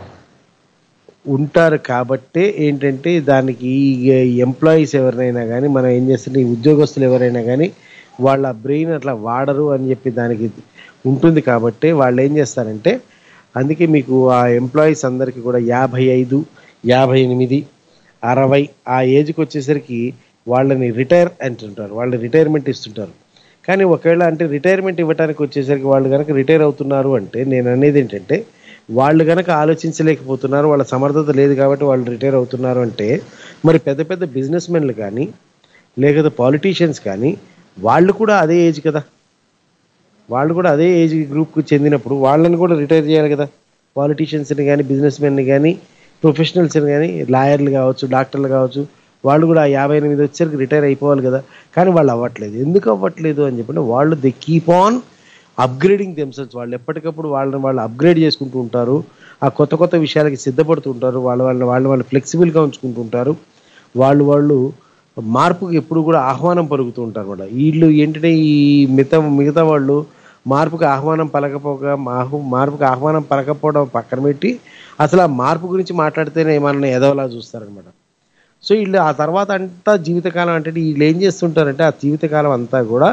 ఉంటారు కాబట్టే ఏంటంటే దానికి ఎంప్లాయీస్ ఎవరినైనా కానీ మనం ఏం చేస్తుంటే ఈ ఉద్యోగస్తులు ఎవరైనా కానీ వాళ్ళ బ్రెయిన్ అట్లా వాడరు అని చెప్పి దానికి ఉంటుంది కాబట్టి వాళ్ళు ఏం చేస్తారంటే అందుకే మీకు ఆ ఎంప్లాయీస్ అందరికీ కూడా యాభై ఐదు యాభై ఎనిమిది అరవై ఆ ఏజ్కి వచ్చేసరికి వాళ్ళని రిటైర్ అంటుంటారు వాళ్ళు రిటైర్మెంట్ ఇస్తుంటారు కానీ ఒకవేళ అంటే రిటైర్మెంట్ ఇవ్వడానికి వచ్చేసరికి వాళ్ళు కనుక రిటైర్ అవుతున్నారు అంటే నేను అనేది ఏంటంటే వాళ్ళు కనుక ఆలోచించలేకపోతున్నారు వాళ్ళ సమర్థత లేదు కాబట్టి వాళ్ళు రిటైర్ అవుతున్నారు అంటే మరి పెద్ద పెద్ద బిజినెస్ మెన్లు కానీ లేకపోతే పాలిటీషియన్స్ కానీ వాళ్ళు కూడా అదే ఏజ్ కదా వాళ్ళు కూడా అదే ఏజ్ గ్రూప్కి చెందినప్పుడు వాళ్ళని కూడా రిటైర్ చేయాలి కదా పాలిటీషియన్స్ని కానీ బిజినెస్ మెన్ని కానీ ప్రొఫెషనల్స్ని కానీ లాయర్లు కావచ్చు డాక్టర్లు కావచ్చు వాళ్ళు కూడా ఆ యాభై ఎనిమిది వచ్చేసరికి రిటైర్ అయిపోవాలి కదా కానీ వాళ్ళు అవ్వట్లేదు ఎందుకు అవ్వట్లేదు అని చెప్పిన వాళ్ళు they keep on upgrading themselves వాళ్ళు ఎప్పటికప్పుడు వాళ్ళని వాళ్ళు అప్గ్రేడ్ చేసుకుంటూ ఉంటారు ఆ కొత్త కొత్త విషయాలకి సిద్ధపడుతూ ఉంటారు వాళ్ళ వాళ్ళ వాళ్ళు వాళ్ళు ఫ్లెక్సిబుల్గా ఉంచుకుంటూ ఉంటారు వాళ్ళు వాళ్ళు మార్పుకి ఎప్పుడు కూడా ఆహ్వానం పలుకుతూ ఉంటారు అన్నమాట వీళ్ళు ఏంటంటే ఈ మిగతా మిగతా వాళ్ళు మార్పుకి ఆహ్వానం పలకపోగా మాహు మార్పుకి ఆహ్వానం పలకపోవడం పక్కన పెట్టి అసలు ఆ మార్పు గురించి మాట్లాడితేనే ఏమన్నా ఎదవలా చూస్తారనమాట సో వీళ్ళు ఆ తర్వాత అంతా జీవితకాలం అంటే వీళ్ళు ఏం చేస్తుంటారంటే ఆ జీవితకాలం అంతా కూడా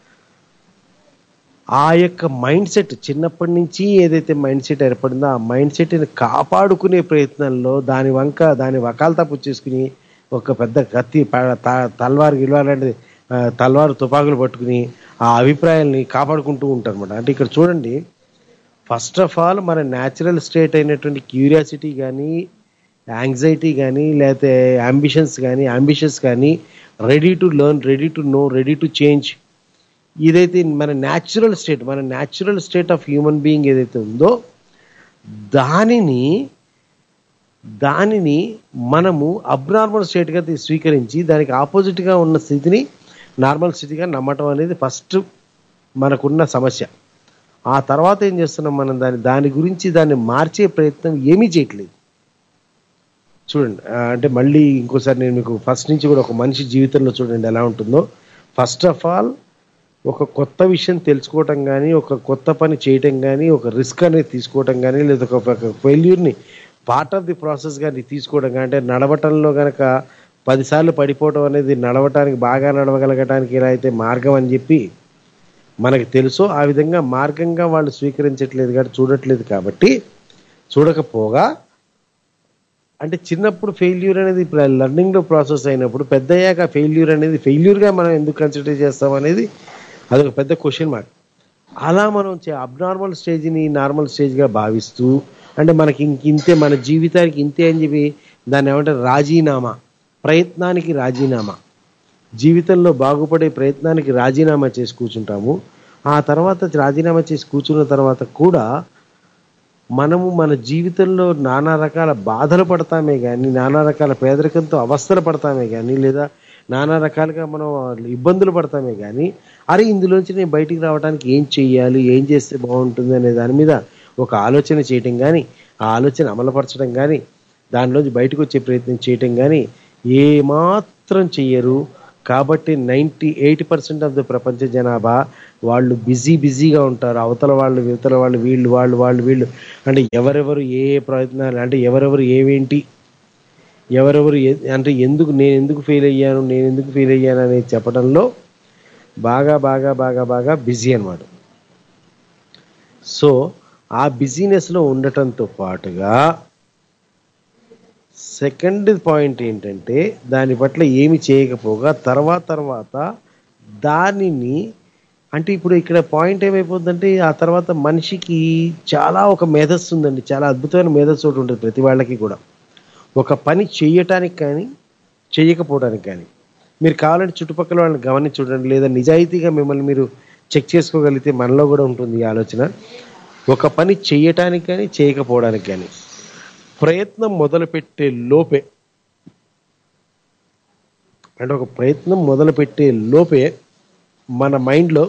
ఆ యొక్క మైండ్ సెట్ చిన్నప్పటి నుంచి ఏదైతే మైండ్ సెట్ ఏర్పడిందో ఆ మైండ్ సెట్ని కాపాడుకునే ప్రయత్నంలో దాని వంక దాని వకాలతా పుచ్చేసుకుని ఒక పెద్ద కత్తి ప- త- తల్వారు గిల్వారు లాంటిది ఆ, తల్వారు తుపాకులు పట్టుకుని ఆ అభిప్రాయాల్ని కాపాడుకుంటూ ఉంటారు అనమాట అంటే ఇక్కడ చూడండి ఫస్ట్ ఆఫ్ ఆల్ మన న్యాచురల్ స్టేట్ అయినటువంటి క్యూరియాసిటీ కానీ యాంగ్జైటీ కానీ లేకపోతే అంబిషన్స్ కానీ అంబిషన్స్ కానీ ready to learn ready to know ready to change ఇదైతే మన న్యాచురల్ స్టేట్ మన natural state of human being ఏదైతే ఉందో దానిని దానిని మనము అబ్నార్మల్ స్టేట్గా తీ- స్వీకరించి దానికి ఆపోజిట్గా ఉన్న స్థితిని నార్మల్ స్థితిగా నమ్మటం అనేది ఫస్ట్ మనకున్న సమస్య ఆ తర్వాత ఏం చేస్తున్నాం మనం దాని దాని గురించి దాన్ని మార్చే ప్రయత్నం ఏమీ చేయట్లేదు చూడండి ఆ, అంటే మళ్ళీ ఇంకోసారి నేను మీకు ఫస్ట్ నుంచి కూడా ఒక మనిషి జీవితంలో చూడండి ఎలా ఉంటుందో ఫస్ట్ ఆఫ్ ఆల్ ఒక కొత్త విషయం తెలుసుకోవటం కానీ ఒక కొత్త పని చేయటం కానీ ఒక రిస్క్ అనేది తీసుకోవటం కానీ లేదా ఒక ఫెయిల్యూర్ని పార్ట్ ఆఫ్ ది ప్రాసెస్ కానీ తీసుకోవడం కానీ అంటే నడవటంలో కనుక పదిసార్లు పడిపోవడం అనేది నడవటానికి బాగా నడవగలగటానికి ఎలా అయితే మార్గం అని చెప్పి మనకి తెలుసో ఆ విధంగా మార్గంగా వాళ్ళు స్వీకరించట్లేదు కాబట్టి చూడట్లేదు కాబట్టి చూడకపోగా అంటే చిన్నప్పుడు ఫెయిల్యూర్ అనేది ఇప్పుడు లర్నింగ్లో ప్రాసెస్ అయినప్పుడు పెద్ద అయ్యాక ఫెయిల్యూర్ అనేది ఫెయిల్యూర్గా మనం ఎందుకు కన్సిడర్ చేస్తాం అనేది అదొక పెద్ద క్వశ్చన్ మార్క్ అలా మనం అబ్నార్మల్ స్టేజ్ని నార్మల్ స్టేజ్గా భావిస్తూ అంటే మనకి ఇంక ఇంతే మన జీవితానికి ఇంతే అని చెప్పి దాన్ని ఏమంటారు రాజీనామా ప్రయత్నానికి రాజీనామా జీవితంలో బాగుపడే ప్రయత్నానికి రాజీనామా చేసి కూర్చుంటాము ఆ తర్వాత రాజీనామా చేసి కూర్చున్న తర్వాత కూడా మనము మన జీవితంలో నానా రకాల బాధలు పడతామే కానీ నానా రకాల పేదరికంతో అవస్థలు పడతామే కానీ లేదా నానా రకాలుగా మనం ఇబ్బందులు పడతామే కానీ అరే ఇందులోంచి నేను బయటికి రావడానికి ఏం చెయ్యాలి ఏం చేస్తే బాగుంటుంది అనే దాని మీద ఒక ఆలోచన చేయటం కానీ ఆ ఆలోచన అమలుపరచడం కానీ దానిలోంచి బయటకు వచ్చే ప్రయత్నం చేయటం కానీ ఏమాత్రం చెయ్యరు కాబట్టి ninety eighty percent of the ప్రపంచ జనాభా వాళ్ళు బిజీ బిజీగా ఉంటారు అవతల వాళ్ళు ఇవతల వాళ్ళు వీళ్ళు వాళ్ళు వాళ్ళు వీళ్ళు అంటే ఎవరెవరు ఏ ఏ ప్రయత్నాలు అంటే ఎవరెవరు ఏవేంటి ఎవరెవరు ఏ- అంటే ఎందుకు నేను ఎందుకు ఫెయిల్ అయ్యాను నేను ఎందుకు ఫెయిల్ అయ్యాను అనేది చెప్పడంలో బాగా బాగా బాగా బాగా బిజీ అన్నమాట సో ఆ బిజీనెస్లో ఉండటంతో పాటుగా సెకండ్ పాయింట్ ఏంటంటే దాని పట్ల ఏమి చేయకపోగా తర్వాత తర్వాత దానిని అంటే ఇప్పుడు ఇక్కడ పాయింట్ ఏమైపోతుందంటే ఆ తర్వాత మనిషికి చాలా ఒక మేధస్సు ఉందండి చాలా అద్భుతమైన మేధస్సు ఒకటి ఉంటుంది ప్రతి వాళ్ళకి కూడా ఒక పని చేయటానికి కానీ చేయకపోవడానికి కానీ మీరు కావాలంటే చుట్టుపక్కల వాళ్ళని గమనించి చూడండి లేదా నిజాయితీగా మిమ్మల్ని మీరు చెక్ చేసుకోగలిగితే మనలో కూడా ఉంటుంది ఈ ఆలోచన ఒక పని చేయటానికి కానీ చేయకపోవడానికి కానీ ప్రయత్నం మొదలుపెట్టే లోపే అంటే ఒక ప్రయత్నం మొదలుపెట్టే లోపే మన మైండ్లో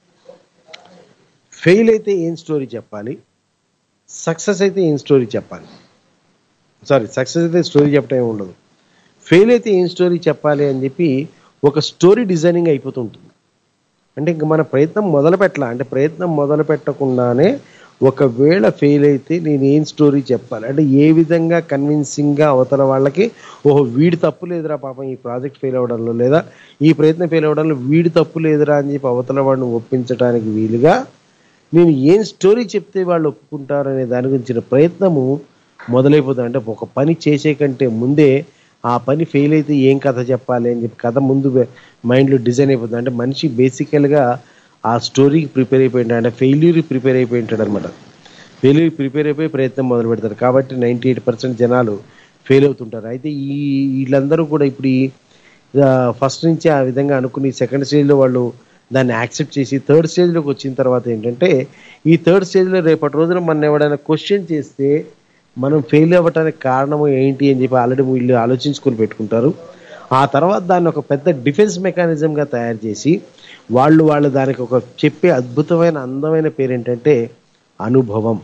ఫెయిల్ అయితే ఏం స్టోరీ చెప్పాలి సక్సెస్ అయితే ఏం స్టోరీ చెప్పాలి సారీ సక్సెస్ అయితే స్టోరీ చెప్పడం ఏమి ఉండదు ఫెయిల్ అయితే ఏం స్టోరీ చెప్పాలి అని చెప్పి ఒక స్టోరీ డిజైనింగ్ అయిపోతుంటుంది అంటే ఇంక మన ప్రయత్నం మొదలు పెట్టాల అంటే ప్రయత్నం మొదలు పెట్టకుండానే ఒకవేళ ఫెయిల్ అయితే నేను ఏం స్టోరీ చెప్పాలి అంటే ఏ విధంగా కన్విన్సింగ్గా అవతల వాళ్ళకి ఓహో వీడి తప్పు లేదురా పాపం ఈ ప్రాజెక్ట్ ఫెయిల్ అవ్వడంలో లేదా ఈ ప్రయత్నం ఫెయిల్ అవ్వడంలో వీడి తప్పు లేదురా అని చెప్పి అవతల వాడిని ఒప్పించడానికి వీలుగా నేను ఏం స్టోరీ చెప్తే వాళ్ళు ఒప్పుకుంటారనే దాని గురించిన ప్రయత్నము మొదలైపోతుంది అంటే ఒక పని చేసే కంటే ముందే ఆ పని ఫెయిల్ అయితే ఏం కథ చెప్పాలి అని చెప్పి కథ ముందు మైండ్లో డిజైన్ అయిపోతుంది అంటే మనిషి బేసికల్గా ఆ స్టోరీకి ప్రిపేర్ అయిపోయింటాడు అంటే ఫెయిల్యూర్ ప్రిపేర్ అయిపోయి ఉంటాడు అనమాట ఫెయిల్యూర్ ప్రిపేర్ అయిపోయి ప్రయత్నం మొదలు పెడతారు కాబట్టి నైంటీ ఎయిట్ పర్సెంట్ జనాలు ఫెయిల్ అవుతుంటారు అయితే ఈ వీళ్ళందరూ కూడా ఇప్పుడు ఈ ఫస్ట్ నుంచి ఆ విధంగా అనుకుని సెకండ్ స్టేజ్లో వాళ్ళు దాన్ని యాక్సెప్ట్ చేసి థర్డ్ స్టేజ్లోకి వచ్చిన తర్వాత ఏంటంటే ఈ థర్డ్ స్టేజ్లో రేపటి రోజున మన ఎవడైనా క్వశ్చన్ చేస్తే మనం ఫెయిల్ అవ్వటానికి కారణం ఏంటి అని చెప్పి ఆల్రెడీ వీళ్ళు ఆలోచించుకొని పెట్టుకుంటారు ఆ తర్వాత దాన్ని ఒక పెద్ద డిఫెన్స్ మెకానిజంగా తయారు చేసి వాళ్ళు వాళ్ళు దానికి ఒక చెప్పే అద్భుతమైన అందమైన పేరు ఏంటంటే అనుభవం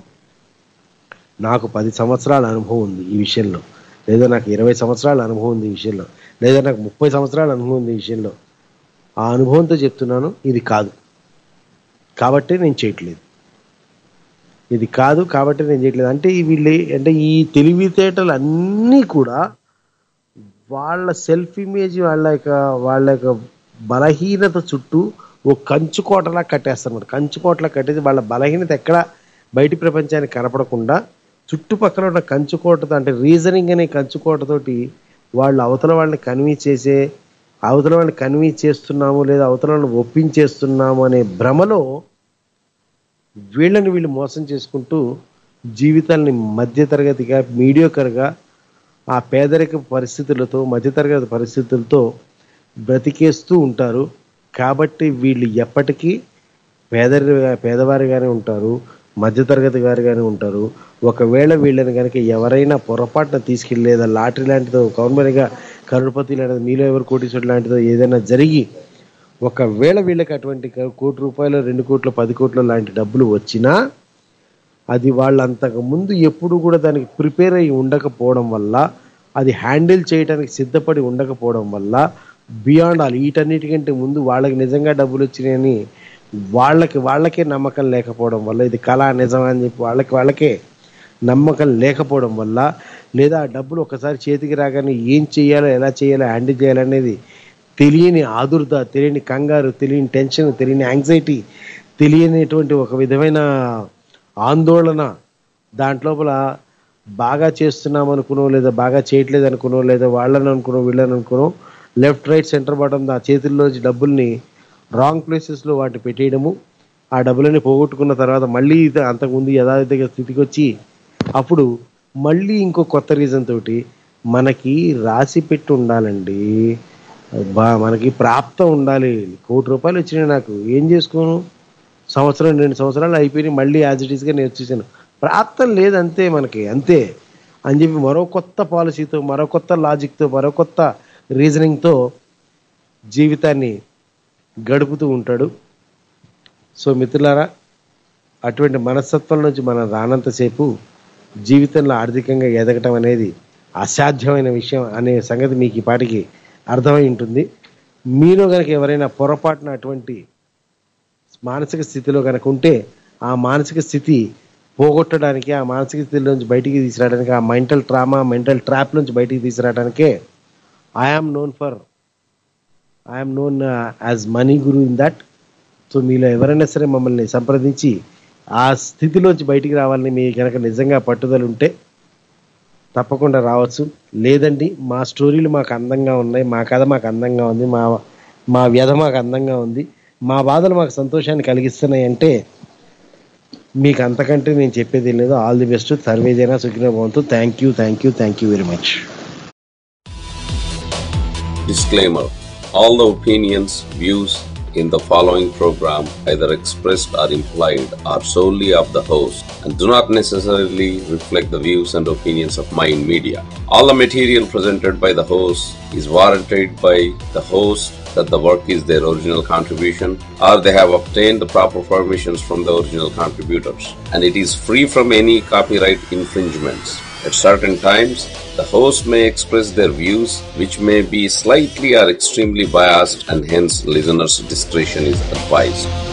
నాకు పది సంవత్సరాల అనుభవం ఉంది ఈ విషయంలో లేదా నాకు ఇరవై సంవత్సరాల అనుభవం ఉంది ఈ విషయంలో లేదా నాకు ముప్పై సంవత్సరాల అనుభవం ఉంది ఈ విషయంలో ఆ అనుభవంతో చెప్తున్నాను ఇది కాదు కాబట్టి నేను చేయట్లేదు ఇది కాదు కాబట్టి నేను చేయట్లేదు అంటే ఈ వీళ్ళు అంటే ఈ తెలివితేటలు అన్నీ కూడా వాళ్ళ సెల్ఫ్ ఇమేజ్ వాళ్ళ యొక్క వాళ్ళ యొక్క బలహీనత చుట్టూ ఓ కంచుకోటలా కట్టేస్తారు కంచుకోటలా కట్టేసి వాళ్ళ బలహీనత ఎక్కడ బయటి ప్రపంచానికి కనపడకుండా చుట్టుపక్కల ఉన్న కంచుకోటతో అంటే రీజనింగ్ అనే కంచుకోటతోటి వాళ్ళు అవతల వాళ్ళని కన్విన్స్ చేసే అవతల వాళ్ళని కన్విన్స్ చేస్తున్నాము లేదా అవతల వాళ్ళని ఒప్పించేస్తున్నాము అనే భ్రమలో వీళ్ళని వీళ్ళు మోసం చేసుకుంటూ జీవితాల్ని మధ్యతరగతిగా మీడియోకర్గా ఆ పేదరిక పరిస్థితులతో మధ్యతరగతి పరిస్థితులతో బ్రతికేస్తూ ఉంటారు కాబట్టి వీళ్ళు ఎప్పటికీ పేదరి పేదవారిగానే ఉంటారు మధ్యతరగతి వారిగానే ఉంటారు ఒకవేళ వీళ్ళని కనుక ఎవరైనా పొరపాటున తీసుకెళ్ళి లేదా లాటరీ లాంటిదో గవర్నమెంట్గా కరుణపతి లాంటిదో మీలో ఎవరు కోటీశ్వరుడు లాంటిదో ఏదైనా జరిగి ఒకవేళ వీళ్ళకి అటువంటి కోటి రూపాయలు రెండు కోట్లు పది కోట్ల లాంటి డబ్బులు వచ్చినా అది వాళ్ళు అంతకు ముందు ఎప్పుడు కూడా దానికి ప్రిపేర్ అయ్యి ఉండకపోవడం వల్ల అది హ్యాండిల్ చేయడానికి సిద్ధపడి ఉండకపోవడం వల్ల బియాండ్ ఆల్ వీటన్నిటికంటే ముందు వాళ్ళకి నిజంగా డబ్బులు వచ్చినాయని వాళ్ళకి వాళ్ళకే నమ్మకం లేకపోవడం వల్ల ఇది కళ నిజం అని చెప్పి వాళ్ళకి వాళ్ళకే నమ్మకం లేకపోవడం వల్ల లేదా ఆ డబ్బులు ఒకసారి చేతికి రాగానే ఏం చేయాలో ఎలా చేయాలో హ్యాండిల్ చేయాలనేది తెలియని ఆదుర్ద తెలియని కంగారు తెలియని టెన్షన్ తెలియని యాంగ్జైటీ తెలియనిటువంటి ఒక విధమైన ఆందోళన దాంట్లోపల బాగా చేస్తున్నాం అనుకునో లేదా బాగా చేయట్లేదు అనుకునో లేదా వాళ్ళని అనుకునో వీళ్ళని అనుకునో లెఫ్ట్ రైట్ సెంటర్ బాటం ఆ చేతుల్లోంచి డబ్బుల్ని రాంగ్ ప్లేసెస్లో వాటిని పెట్టేయడము ఆ డబ్బులని పోగొట్టుకున్న తర్వాత మళ్ళీ ఇది అంతకుముందు యథావిధిగా స్థితికి వచ్చి అప్పుడు మళ్ళీ ఇంకో కొత్త రీజన్ తోటి మనకి రాసి పెట్టి ఉండాలండి బా మనకి ప్రాప్తం ఉండాలి కోటి రూపాయలు వచ్చినాయి నాకు ఏం చేసుకోను సంవత్సరం రెండు సంవత్సరాలు అయిపోయి మళ్ళీ యాజ్ ఇట్ ఈస్గా నేను వచ్చేసాను ప్రాప్తం లేదు అంతే మనకి అంతే అని చెప్పి మరో కొత్త పాలసీతో మరో కొత్త లాజిక్తో మరో కొత్త రీజనింగ్తో జీవితాన్ని గడుపుతూ ఉంటాడు సో మిత్రులారా అటువంటి మనస్తత్వం నుంచి మనం రానంతసేపు జీవితంలో ఆర్థికంగా ఎదగటం అనేది అసాధ్యమైన విషయం అనే సంగతి మీకు ఈ పాటికి అర్థమై ఉంటుంది మీలో కనుక ఎవరైనా పొరపాటున అటువంటి మానసిక స్థితిలో కనుక ఉంటే ఆ మానసిక స్థితి పోగొట్టడానికి ఆ మానసిక స్థితి నుంచి బయటికి తీసుకురావడానికి ఆ మెంటల్ ట్రామా మెంటల్ ట్రాప్ నుంచి బయటికి తీసుకురావడానికే I am known for I'm known as money guru in that so మీలో ఎవరైనా సరే మమ్మల్ని సంప్రదించి ఆ స్థితిలోంచి బయటికి రావాలని మీ కనుక నిజంగా పట్టుదల ఉంటే తప్పకుండా రావచ్చు లేదండి మా స్టోరీలు మాకు అందంగా ఉన్నాయి మా కథ మాకు అందంగా ఉంది మా మా వ్యధ మాకు అందంగా ఉంది మా బాధలు మాకు సంతోషాన్ని కలిగిస్తున్నాయి అంటే మీకు అంతకంటే నేను చెప్పేది ఏం లేదు ఆల్ ది బెస్ట్ సర్వేజైనా సుఖిన భవంతు thank you thank you thank you very much Disclaimer All the opinions, views in the following program, either expressed or implied, are solely of the host and do not necessarily reflect the views and opinions of Mind Media. All the material presented by the host is warranted by the host that the work is their original contribution or they have obtained the proper permissions from the original contributors and it is free from any copyright infringements. At certain times, the host may express their views which may be slightly or extremely biased and hence listeners' discretion is advised.